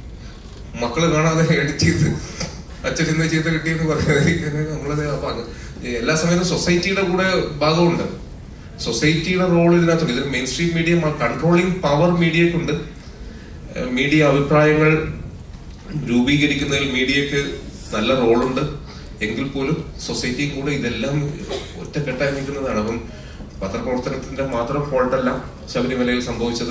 മക്കള് കാണാതെ എഡിറ്റ് ചെയ്ത് അച്ഛൻ ഇന്ന് ചീത്ത കിട്ടിയെന്ന് പറയുന്നത് നമ്മളത് അപ്പൊ അത് എല്ലാ സമയത്തും സൊസൈറ്റിയുടെ കൂടെ ഭാഗമുണ്ട് സൊസൈറ്റിയുടെ റോൾ ഇതിനകത്തുണ്ട് ഇതിൽ mainstream media controlling power മീഡിയക്കുണ്ട് മീഡിയ അഭിപ്രായങ്ങൾ രൂപീകരിക്കുന്നതിൽ മീഡിയക്ക് നല്ല റോളുണ്ട് എങ്കിൽ പോലും സൊസൈറ്റിയും കൂടെ ഇതെല്ലാം ഒറ്റക്കെട്ടായി നിൽക്കുന്നതാണ് അപ്പം പത്രപ്രവർത്തനത്തിന്റെ മാത്രം ഫോൾട്ടല്ല ശബരിമലയിൽ സംഭവിച്ചത്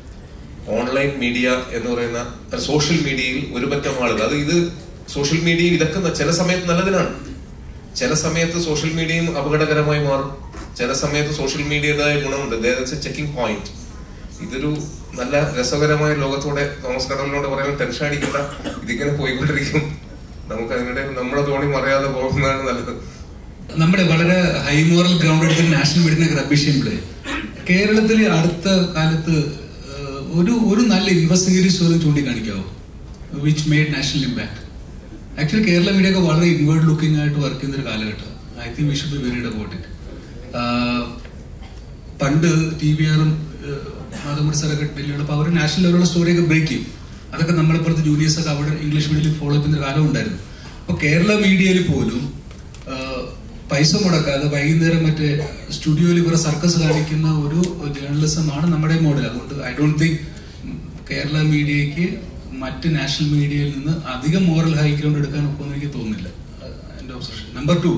ഓൺലൈൻ മീഡിയ എന്ന് പറയുന്ന സോഷ്യൽ മീഡിയയിൽ ഒരു പറ്റം ആളുകൾ അത് ഇത് സോഷ്യൽ മീഡിയയിൽ ഇതൊക്കെ ന- ചില സമയത്ത് നല്ലതിനാണ് ചില സമയത്ത് സോഷ്യൽ മീഡിയയും അപകടകരമായി മാറും ചില സമയത്ത് സോഷ്യൽ മീഡിയയുടേതായ ഗുണമുണ്ട് ചെക്കിംഗ് പോയിന്റ് ഇതൊരു നല്ല രസകരമായ ലോകത്തോടെ തോമസ് കടലിനോട് പറയുന്നത് ടെൻഷൻ അടിക്കണ്ട ഇതിങ്ങനെ പോയിക്കൊണ്ടിരിക്കും നമുക്ക് അതിനിടെ നമ്മുടെ തോണി മറിയാതെ പോകുന്നതാണ് നല്ലത് നമ്മുടെ വളരെ ഹൈ മോറൽ ഗ്രൗണ്ട് എടുത്ത് നാഷണൽ മീഡിയനെ റബ്ബിഷ് ചെയ്യുമ്പോഴേ കേരളത്തിൽ അടുത്ത കാലത്ത് ഏഹ്, ഒരു ഒരു നല്ല ഇൻവെസ്റ്റിഗേറ്റീവ് സ്റ്റോറി ചൂണ്ടിക്കാണിക്കാവോ which made national impact actually Kerala media ഒക്കെ വളരെ ഇൻവേർഡ് ലുക്കിംഗ് ആയിട്ട് വർക്ക് ചെയ്യുന്ന ഒരു കാലഘട്ടം I think we should be worried about it പണ്ട് ടി വി ആറും മാധവമൂടി സാറൊക്കെ ഡൽഹിയുള്ളപ്പോൾ അവർ നാഷണൽ ലെവലുള്ള സ്റ്റോറിയൊക്കെ ബ്രേക്ക് ചെയ്യും അതൊക്കെ നമ്മളിപ്പുറത്ത് ജൂനിയേഴ്സ് ഒക്കെ അവിടെ ഇംഗ്ലീഷ് മീഡിയത്തിൽ ഫോളോ ചെയ്യുന്ന ഒരു കാലം ഉണ്ടായിരുന്നു അപ്പോൾ കേരള മീഡിയയിൽ പോലും ആ, പൈസ മുടക്കാതെ വൈകുന്നേരം മറ്റേ സ്റ്റുഡിയോയിൽ ഇവരെ സർക്കസ് കാണിക്കുന്ന ഒരു ജേർണലിസം ആണ് നമ്മുടെ മോഡൽ അതുകൊണ്ട് ഐ ഡോണ്ട് തിങ്ക് കേരള മീഡിയയ്ക്ക് മറ്റ് നാഷണൽ മീഡിയയിൽ നിന്ന് അധികം മോറൽ ഹൈ ഗ്രൗണ്ട് എടുക്കാൻ ഒക്കുമെന്ന് എനിക്ക് തോന്നുന്നില്ല അഹ് എന്റെ ഒബ്സർവേഷൻ നമ്പർ ടു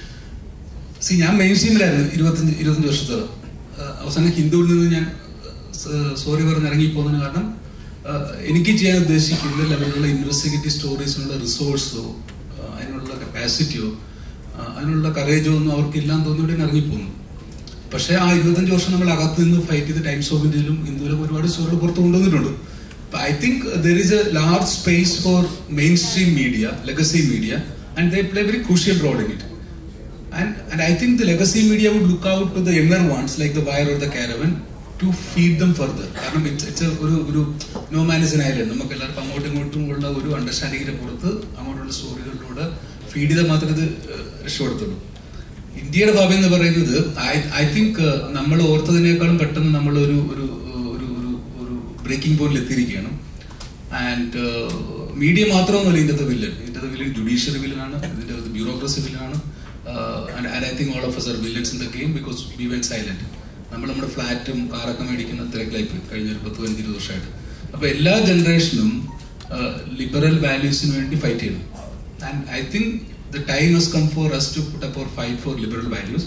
സി ഞാൻ മെയിൻ സ്ട്രീമിലായിരുന്നു ഇരുപത്തഞ്ച് ഇരുപത്തഞ്ച് വർഷത്തോളം അഹ് അവസാനം ഹിന്ദുവിൽ നിന്ന് ഞാൻ സോറി പറഞ്ഞ് ഇറങ്ങിപ്പോകുന്നതിന് കാരണം അഹ് എനിക്ക് ചെയ്യാൻ ഉദ്ദേശിക്കുന്ന ലെവലിലുള്ള ഇൻവെസ്റ്റിഗേറ്റീവ് സ്റ്റോറീസിനുള്ള റിസോഴ്സോ അതിനുള്ള കപ്പാസിറ്റിയോ അതിനുള്ള കറേജോ ഒന്നും അവർക്ക് ഇല്ലാന്ന് തോന്നിയിട്ട് ഞാൻ ഇറങ്ങിപ്പോന്നു പക്ഷേ ആ ഇരുപത്തഞ്ച് വർഷം നമ്മൾ അകത്ത് നിന്ന് ഫൈറ്റ് ചെയ്ത് ടൈംസ് ഓഫ് ഇന്ത്യയിലും ഇന്ത്യയിലും ഒരുപാട് സ്റ്റോറികൾ പുറത്ത് കൊണ്ടുവന്നിട്ടുണ്ട് I think there is a large space for mainstream media legacy media and they play very crucial role in it And, and I think the legacy media would look out to the younger ones like the Wire or the Caravan to feed them further. കാരണം it's, it's a, ഒരു ഒരു no മാനേജൻ ആയാലും നമുക്ക് എല്ലാവർക്കും അങ്ങോട്ടും ഇങ്ങോട്ടും ഉള്ള ഒരു അണ്ടർസ്റ്റാൻഡിങ്ങിന്റെ പുറത്ത് അങ്ങോട്ടുള്ള സ്റ്റോറികളിലൂടെ ഫീഡ് ചെയ്താൽ മാത്രമേ ഇത് ഏഹ്, രക്ഷപ്പെടുത്തുള്ളൂ ഇന്ത്യയുടെ ഭാവി എന്ന് പറയുന്നത് ഐ ഐ തിങ്ക് നമ്മൾ ഓർത്തതിനേക്കാളും പെട്ടെന്ന് നമ്മൾ ഒരു ഒരു ഒരു ഒരു ഒരു ബ്രേക്കിംഗ് പോയിന്റിൽ എത്തിയിരിക്കുകയാണ് ആൻഡ് മീഡിയ മാത്രമൊന്നുമല്ല ഇതിൻ്റെ വില്ലൻ ഇതിൻ്റെ വില്ലൻ ജുഡീഷ്യറി വില്ലനാണ് ഇതിൻ്റെ ബ്യൂറോക്രസി വില്ലനാണ് and I think all of us are villains in the game because we went silent നമ്മൾ നമ്മുടെ ഫ്ലാറ്റും കാറൊക്കെ മേടിക്കുന്ന തിരക്കിലായി പോയി കഴിഞ്ഞ ഒരു പത്ത് പതിനഞ്ച് ഇരുപത് വർഷമായിട്ട് അപ്പൊ എല്ലാ ജനറേഷനും ലിബറൽ വാല്യൂസിന് വേണ്ടി ഫൈറ്റ് ചെയ്യണം and I think the time has come for us to put up fight for liberal values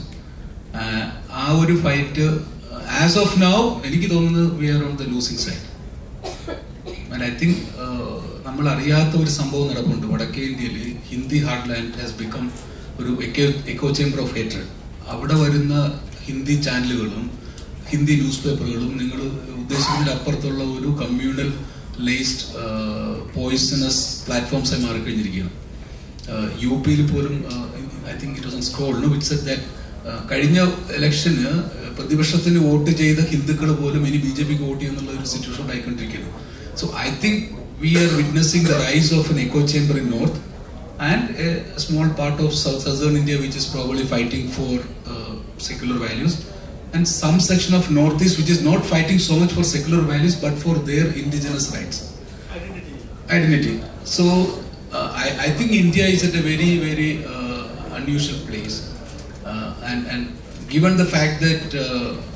ആ ഒരു ഫൈറ്റ് ആസ് ഓഫ് നൗ എനിക്ക് തോന്നുന്നത് we are on the losing side and I think നമ്മൾ അറിയാത്ത ഒരു സംഭവം നടപ്പുണ്ട് വടക്കേ ഇന്ത്യയിൽ Hindi heartland has become ഒരു എക്കോ ചേംബർ ഓഫ് ഹേറ്റഡ് അവിടെ വരുന്ന ഹിന്ദി ചാനലുകളും ഹിന്ദി ന്യൂസ് പേപ്പറുകളും നിങ്ങൾ ഉദ്ദേശിക്കുന്നതിന് അപ്പുറത്തുള്ള ഒരു കമ്മ്യൂണൽ ലേസ്ഡ് പോയിസണസ് പ്ലാറ്റ്ഫോംസായി മാറിക്കഴിഞ്ഞിരിക്കുകയാണ് യു പിയിൽ പോലും I think it was Scroll no wits that കഴിഞ്ഞ ഇലക്ഷന് പ്രതിപക്ഷത്തിന് വോട്ട് ചെയ്ത ഹിന്ദുക്കൾ പോലും ഇനി ബി ജെ പിക്ക് വോട്ട് ചെയ്യുന്നുള്ള ഒരു സിറ്റുവേഷൻ ഉണ്ടായിക്കൊണ്ടിരിക്കുകയാണ് so I think we are witnessing the rise of an echo chamber in north and a small part of southern India which is probably fighting for secular values and some section of northeast which is not fighting so much for secular values but for their indigenous rights identity so uh, I, I think india is at a very very uh, unusual place uh, and and given the fact that uh,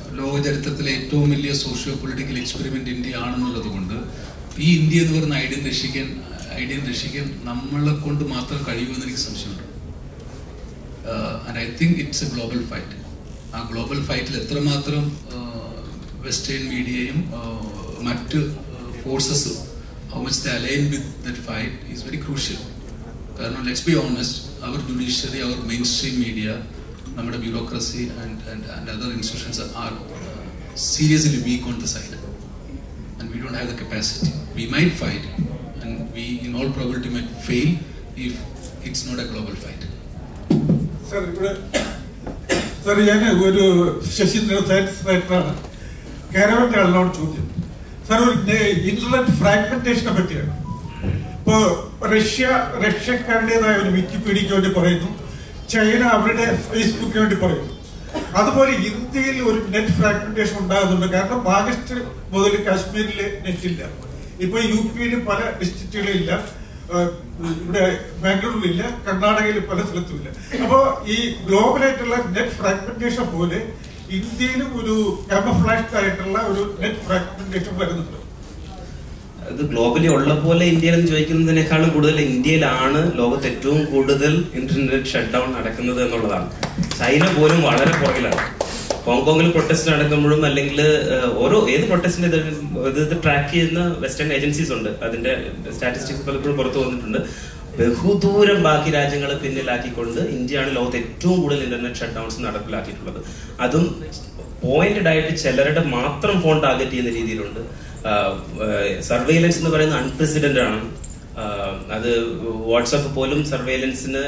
ലോക ചരിത്രത്തിലെ ഏറ്റവും വലിയ socio political experiment India ആണെന്നുള്ളത് കൊണ്ട് ഈ India എന്ന് പറയുന്ന ഐഡിയൻ രക്ഷിക്കാൻ ഐഡിയൻ രക്ഷിക്കാൻ നമ്മളെ കൊണ്ട് മാത്രം കഴിയുമെന്ന് എനിക്ക് സംശയമുണ്ട് and I think it's a global fight ആ ഗ്ലോബൽ ഫൈറ്റിൽ എത്രമാത്രം വെസ്റ്റേൺ മീഡിയയും മറ്റ് ഫോഴ്സസും how much they align with that fight is very crucial കാരണം ലെറ്റ്സ് ബി ഓണസ്റ്റ് അവർ ജുഡീഷ്യറി അവർ മെയിൻ സ്ട്രീം മീഡിയ നമ്മുടെ bureaucracy and and other institutions are seriously weak on the side and we don't have the capacity. We might fight, and we, in all probability, might fail if it's not a global fight. Sir ഇവിടെ sir ഞാൻ ഒരു Sasheendra science റൈറ്ററാണ് കേരളത്തിന്റെ ആളിനോട് ചോദ്യം sir ഒരു internet ഫ്രാഗ്മെന്റേഷനെ പറ്റിയാണ് ഇപ്പോ Russia റഷ്യക്കാരുടേതായ ഒരു വിക്കിപീഡിയക്ക് വേണ്ടി പറയുന്നു ചൈന അവരുടെ ഫേസ്ബുക്കിന് വേണ്ടി പറയുന്നു അതുപോലെ ഇന്ത്യയിൽ ഒരു നെറ്റ് ഫ്രാഗ്മെന്റേഷൻ ഉണ്ടാകുന്നുണ്ട് കാരണം ആഗസ്റ്റ് മുതൽ കാശ്മീരിൽ നെറ്റ് ഇല്ല ഇപ്പൊ യു പിയിൽ പല ഡിസ്ട്രിക്റ്റുകളിലില്ല ഏഹ് ഇവിടെ ബാംഗ്ലൂരിലില്ല കർണാടകയിൽ പല സ്ഥലത്തുമില്ല അപ്പോ ഈ ഗ്ലോബലായിട്ടുള്ള നെറ്റ് ഫ്രാഗ്മെന്റേഷൻ പോലെ ഇന്ത്യയിലും ഒരു കാമഫ്ലാഷ്ഡ് ആയിട്ടുള്ള ഒരു നെറ്റ് ഫ്രാഗ്മെന്റേഷൻ വരുന്നുണ്ട് ഇത് ഗ്ലോബലി ഉള്ള പോലെ ഇന്ത്യയിൽ എന്ന് ചോദിക്കുന്നതിനേക്കാളും കൂടുതൽ ഇന്ത്യയിലാണ് ലോകത്ത് ഏറ്റവും കൂടുതൽ ഇന്റർനെറ്റ് ഷട്ട് ഡൗൺ നടക്കുന്നത് എന്നുള്ളതാണ് ചൈന പോലും വളരെ പുറകിലാണ് ഹോങ്കോങ്ങിൽ പ്രൊട്ടസ്റ്റ് നടക്കുമ്പോഴും അല്ലെങ്കിൽ ഏഹ്, ഓരോ ഏത് പ്രൊട്ടസ്റ്റിന്റെ ഇത് ഇത് ട്രാക്ക് ചെയ്യുന്ന വെസ്റ്റേൺ ഏജൻസീസ് ഉണ്ട് അതിന്റെ സ്റ്റാറ്റിസ്റ്റിക്സ് പലപ്പോഴും പുറത്തു വന്നിട്ടുണ്ട് ബഹുദൂരം ബാക്കി രാജ്യങ്ങളെ പിന്നിലാക്കിക്കൊണ്ട് ഇന്ത്യയാണ് ലോകത്ത് ഏറ്റവും കൂടുതൽ ഇന്റർനെറ്റ് ഷട്ട് ഡൗൺസ് നടപ്പിലാക്കിയിട്ടുള്ളത് അതും പോയിന്റഡ് ആയിട്ട് ചിലരുടെ മാത്രം ഫോൺ ടാർഗറ്റ് ചെയ്യുന്ന രീതിയിലുണ്ട് സർവൈലൻസ് എന്ന് പറയുന്നത് അൺപ്രസിഡന്റ് ആണ് ആഹ് അത് വാട്സപ്പ് പോലും സർവൈലൻസിന്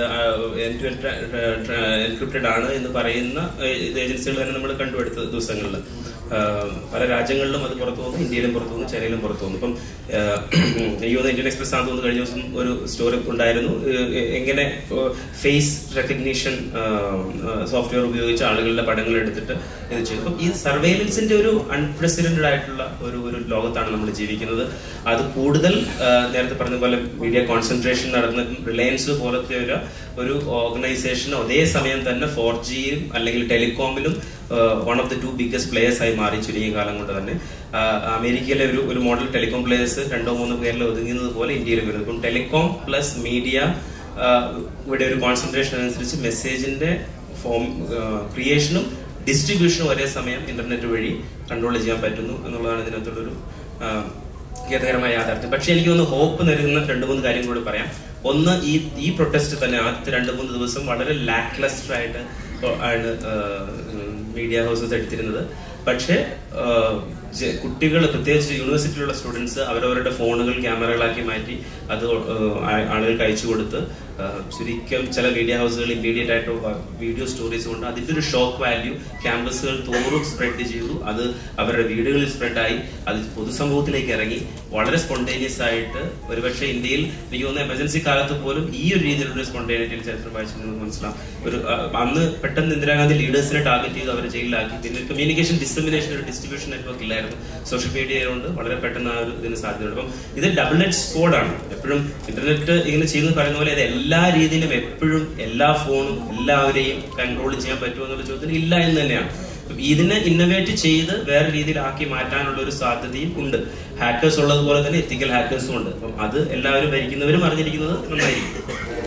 എൻക്രിപ്റ്റഡ് ആണ് എന്ന് പറയുന്ന ഏഹ്, ഇത് ഏജൻസികൾ തന്നെ നമ്മൾ കണ്ടുപിടുത്ത ദിവസങ്ങളിൽ ആഹ്, പല രാജ്യങ്ങളിലും അത് പുറത്തു വന്നു ഇന്ത്യയിലും പുറത്തു വന്നു ചൈനയിലും പുറത്തു വന്നു ഇപ്പം ആഹ്, എനിക്ക് തോന്നുന്നു ഇന്ത്യൻ എക്സ്പ്രസ് ആണെന്ന് തോന്നുന്നു കഴിഞ്ഞ ദിവസം ഒരു സ്റ്റോറി ഉണ്ടായിരുന്നു ഏഹ്, എങ്ങനെ ഫേസ് റെക്കഗ്നീഷൻ സോഫ്റ്റ്വെയർ ഉപയോഗിച്ച് ആളുകളുടെ പടങ്ങൾ എടുത്തിട്ട് ഇത് ചെയ്തു അപ്പം ഈ സർവൈലൻസിന്റെ ഒരു അൺപ്രസിഡന്റഡ് ആയിട്ടുള്ള ഒരു ഒരു ലോകത്താണ് നമ്മൾ ജീവിക്കുന്നത് അത് കൂടുതൽ ആ, നേരത്തെ പറഞ്ഞ പോലെ മീഡിയ കോൺസെൻട്രേഷൻ നടന്ന റിലയൻസ് പോലത്തെ ഒരു ഒരു ഓർഗനൈസേഷൻ അതേ സമയം തന്നെ ഫോർ ജിയും അല്ലെങ്കിൽ ടെലികോമിലും one of the two biggest players ആയി മാറി ചുരുങ്ങിയ കാലം കൊണ്ട് തന്നെ ആ, അമേരിക്കയിലെ ഒരു ഒരു മോഡൽ ടെലികോം പ്ലേയേഴ്സ് രണ്ടോ മൂന്നോ പേരിൽ ഒതുങ്ങുന്നത് പോലെ ഇന്ത്യയിൽ വരുന്നത് ഇപ്പം ടെലികോം പ്ലസ് മീഡിയ ഇവിടെ ഒരു കോൺസെൻട്രേഷൻ അനുസരിച്ച് മെസ്സേജിന്റെ ഫോം ക്രിയേഷനും ഡിസ്ട്രിബ്യൂഷനും ഒരേ സമയം ഇന്റർനെറ്റ് വഴി കൺട്രോൾ ചെയ്യാൻ പറ്റുന്നു എന്നുള്ളതാണ് ഇതിനകത്തുള്ളൊരു ആ, ഖേദകരമായ യാഥാർത്ഥ്യം പക്ഷെ എനിക്ക് ഒന്ന് ഹോപ്പ് നൽകുന്ന രണ്ട് മൂന്ന് കാര്യം കൂടി പറയാം ഒന്ന് ഈ ഈ പ്രൊട്ടസ്റ്റ് തന്നെ ആദ്യത്തെ രണ്ട് മൂന്ന് ദിവസം വളരെ ലാക്ലസ്റ്റർ ആയിട്ട് ആണ് മീഡിയ ഹൗസസ് എടുത്തിരുന്നത് പക്ഷേ കുട്ടികൾ പ്രത്യേകിച്ച് യൂണിവേഴ്സിറ്റിയിലുള്ള സ്റ്റുഡൻസ് അവരവരുടെ ഫോണുകൾ ക്യാമറകളാക്കി മാറ്റി അത് ഏഹ്, ആ- ആളുകൾക്ക് അയച്ചു കൊടുത്ത് ഏഹ്, ചുരുക്കം ചില മീഡിയ ഹൗസുകൾ ഇമ്മീഡിയറ്റ് ആയിട്ട് വീഡിയോ സ്റ്റോറീസ് കൊണ്ട് അതിന്റെ ഒരു ഷോക്ക് വാല്യൂ ക്യാമ്പസുകൾ തോറും സ്പ്രെഡ് ചെയ്തു അത് അവരുടെ വീടുകളിൽ സ്പ്രെഡായി അത് പൊതുസമൂഹത്തിലേക്ക് ഇറങ്ങി വളരെ സ്പോണ്ടേനിയസ് ആയിട്ട് ഒരുപക്ഷെ ഇന്ത്യയിൽ എനിക്ക് തോന്നുന്നു എമർജൻസി കാലത്ത് പോലും ഈ ഒരു രീതിയിലുള്ള സ്പോണ്ടേനിറ്റി ചരിത്രം വായിച്ചു നമുക്ക് മനസ്സിലാവും ഒരു ആ, അന്ന് പെട്ടെന്ന് ഇന്ദിരാഗാന്ധി ലീഡേഴ്സിനെ ടാർഗറ്റ് ചെയ്ത് അവരെ ജയിലിലാക്കി പിന്നെ കമ്മ്യൂണിക്കേഷൻ ഡിസ്ട്രിമിനേഷൻ ഒരു ഡിസ്ട്രിബ്യൂഷൻ നെറ്റ്വർക്ക് ഇല്ലായിരുന്നു സോഷ്യൽ മീഡിയ കൊണ്ട് വളരെ പെട്ടെന്ന് ആ ഒരു ഇതിന് സാധ്യതയുണ്ട് അപ്പം ഇത് ഡബിൾ എഡ് സ്കോഡാണ് എപ്പോഴും ഇന്റർനെറ്റ് ഇങ്ങനെ ചെയ്യുന്നത് പറയുന്ന പോലെ ഇത് എല്ലാ രീതിയിലും എപ്പോഴും എല്ലാ ഫോണും എല്ലാവരെയും കൺട്രോൾ ചെയ്യാൻ പറ്റുമോ എന്നുള്ള ചോദ്യത്തിന് ഇല്ല എന്ന് തന്നെയാണ് അപ്പം ഇതിനെ ഇന്നോവേറ്റ് ചെയ്ത് വേറെ രീതിയിലാക്കി മാറ്റാനുള്ള ഒരു സാധ്യതയും ഉണ്ട് ഹാക്കേഴ്സ് ഉള്ളതുപോലെ തന്നെ എത്തിക്കൽ ഹാക്കേഴ്സും ഉണ്ട് അപ്പം അത് എല്ലാവരും ഭരിക്കുന്നവരും അറിഞ്ഞിരിക്കുന്നത് നന്നായിരിക്കും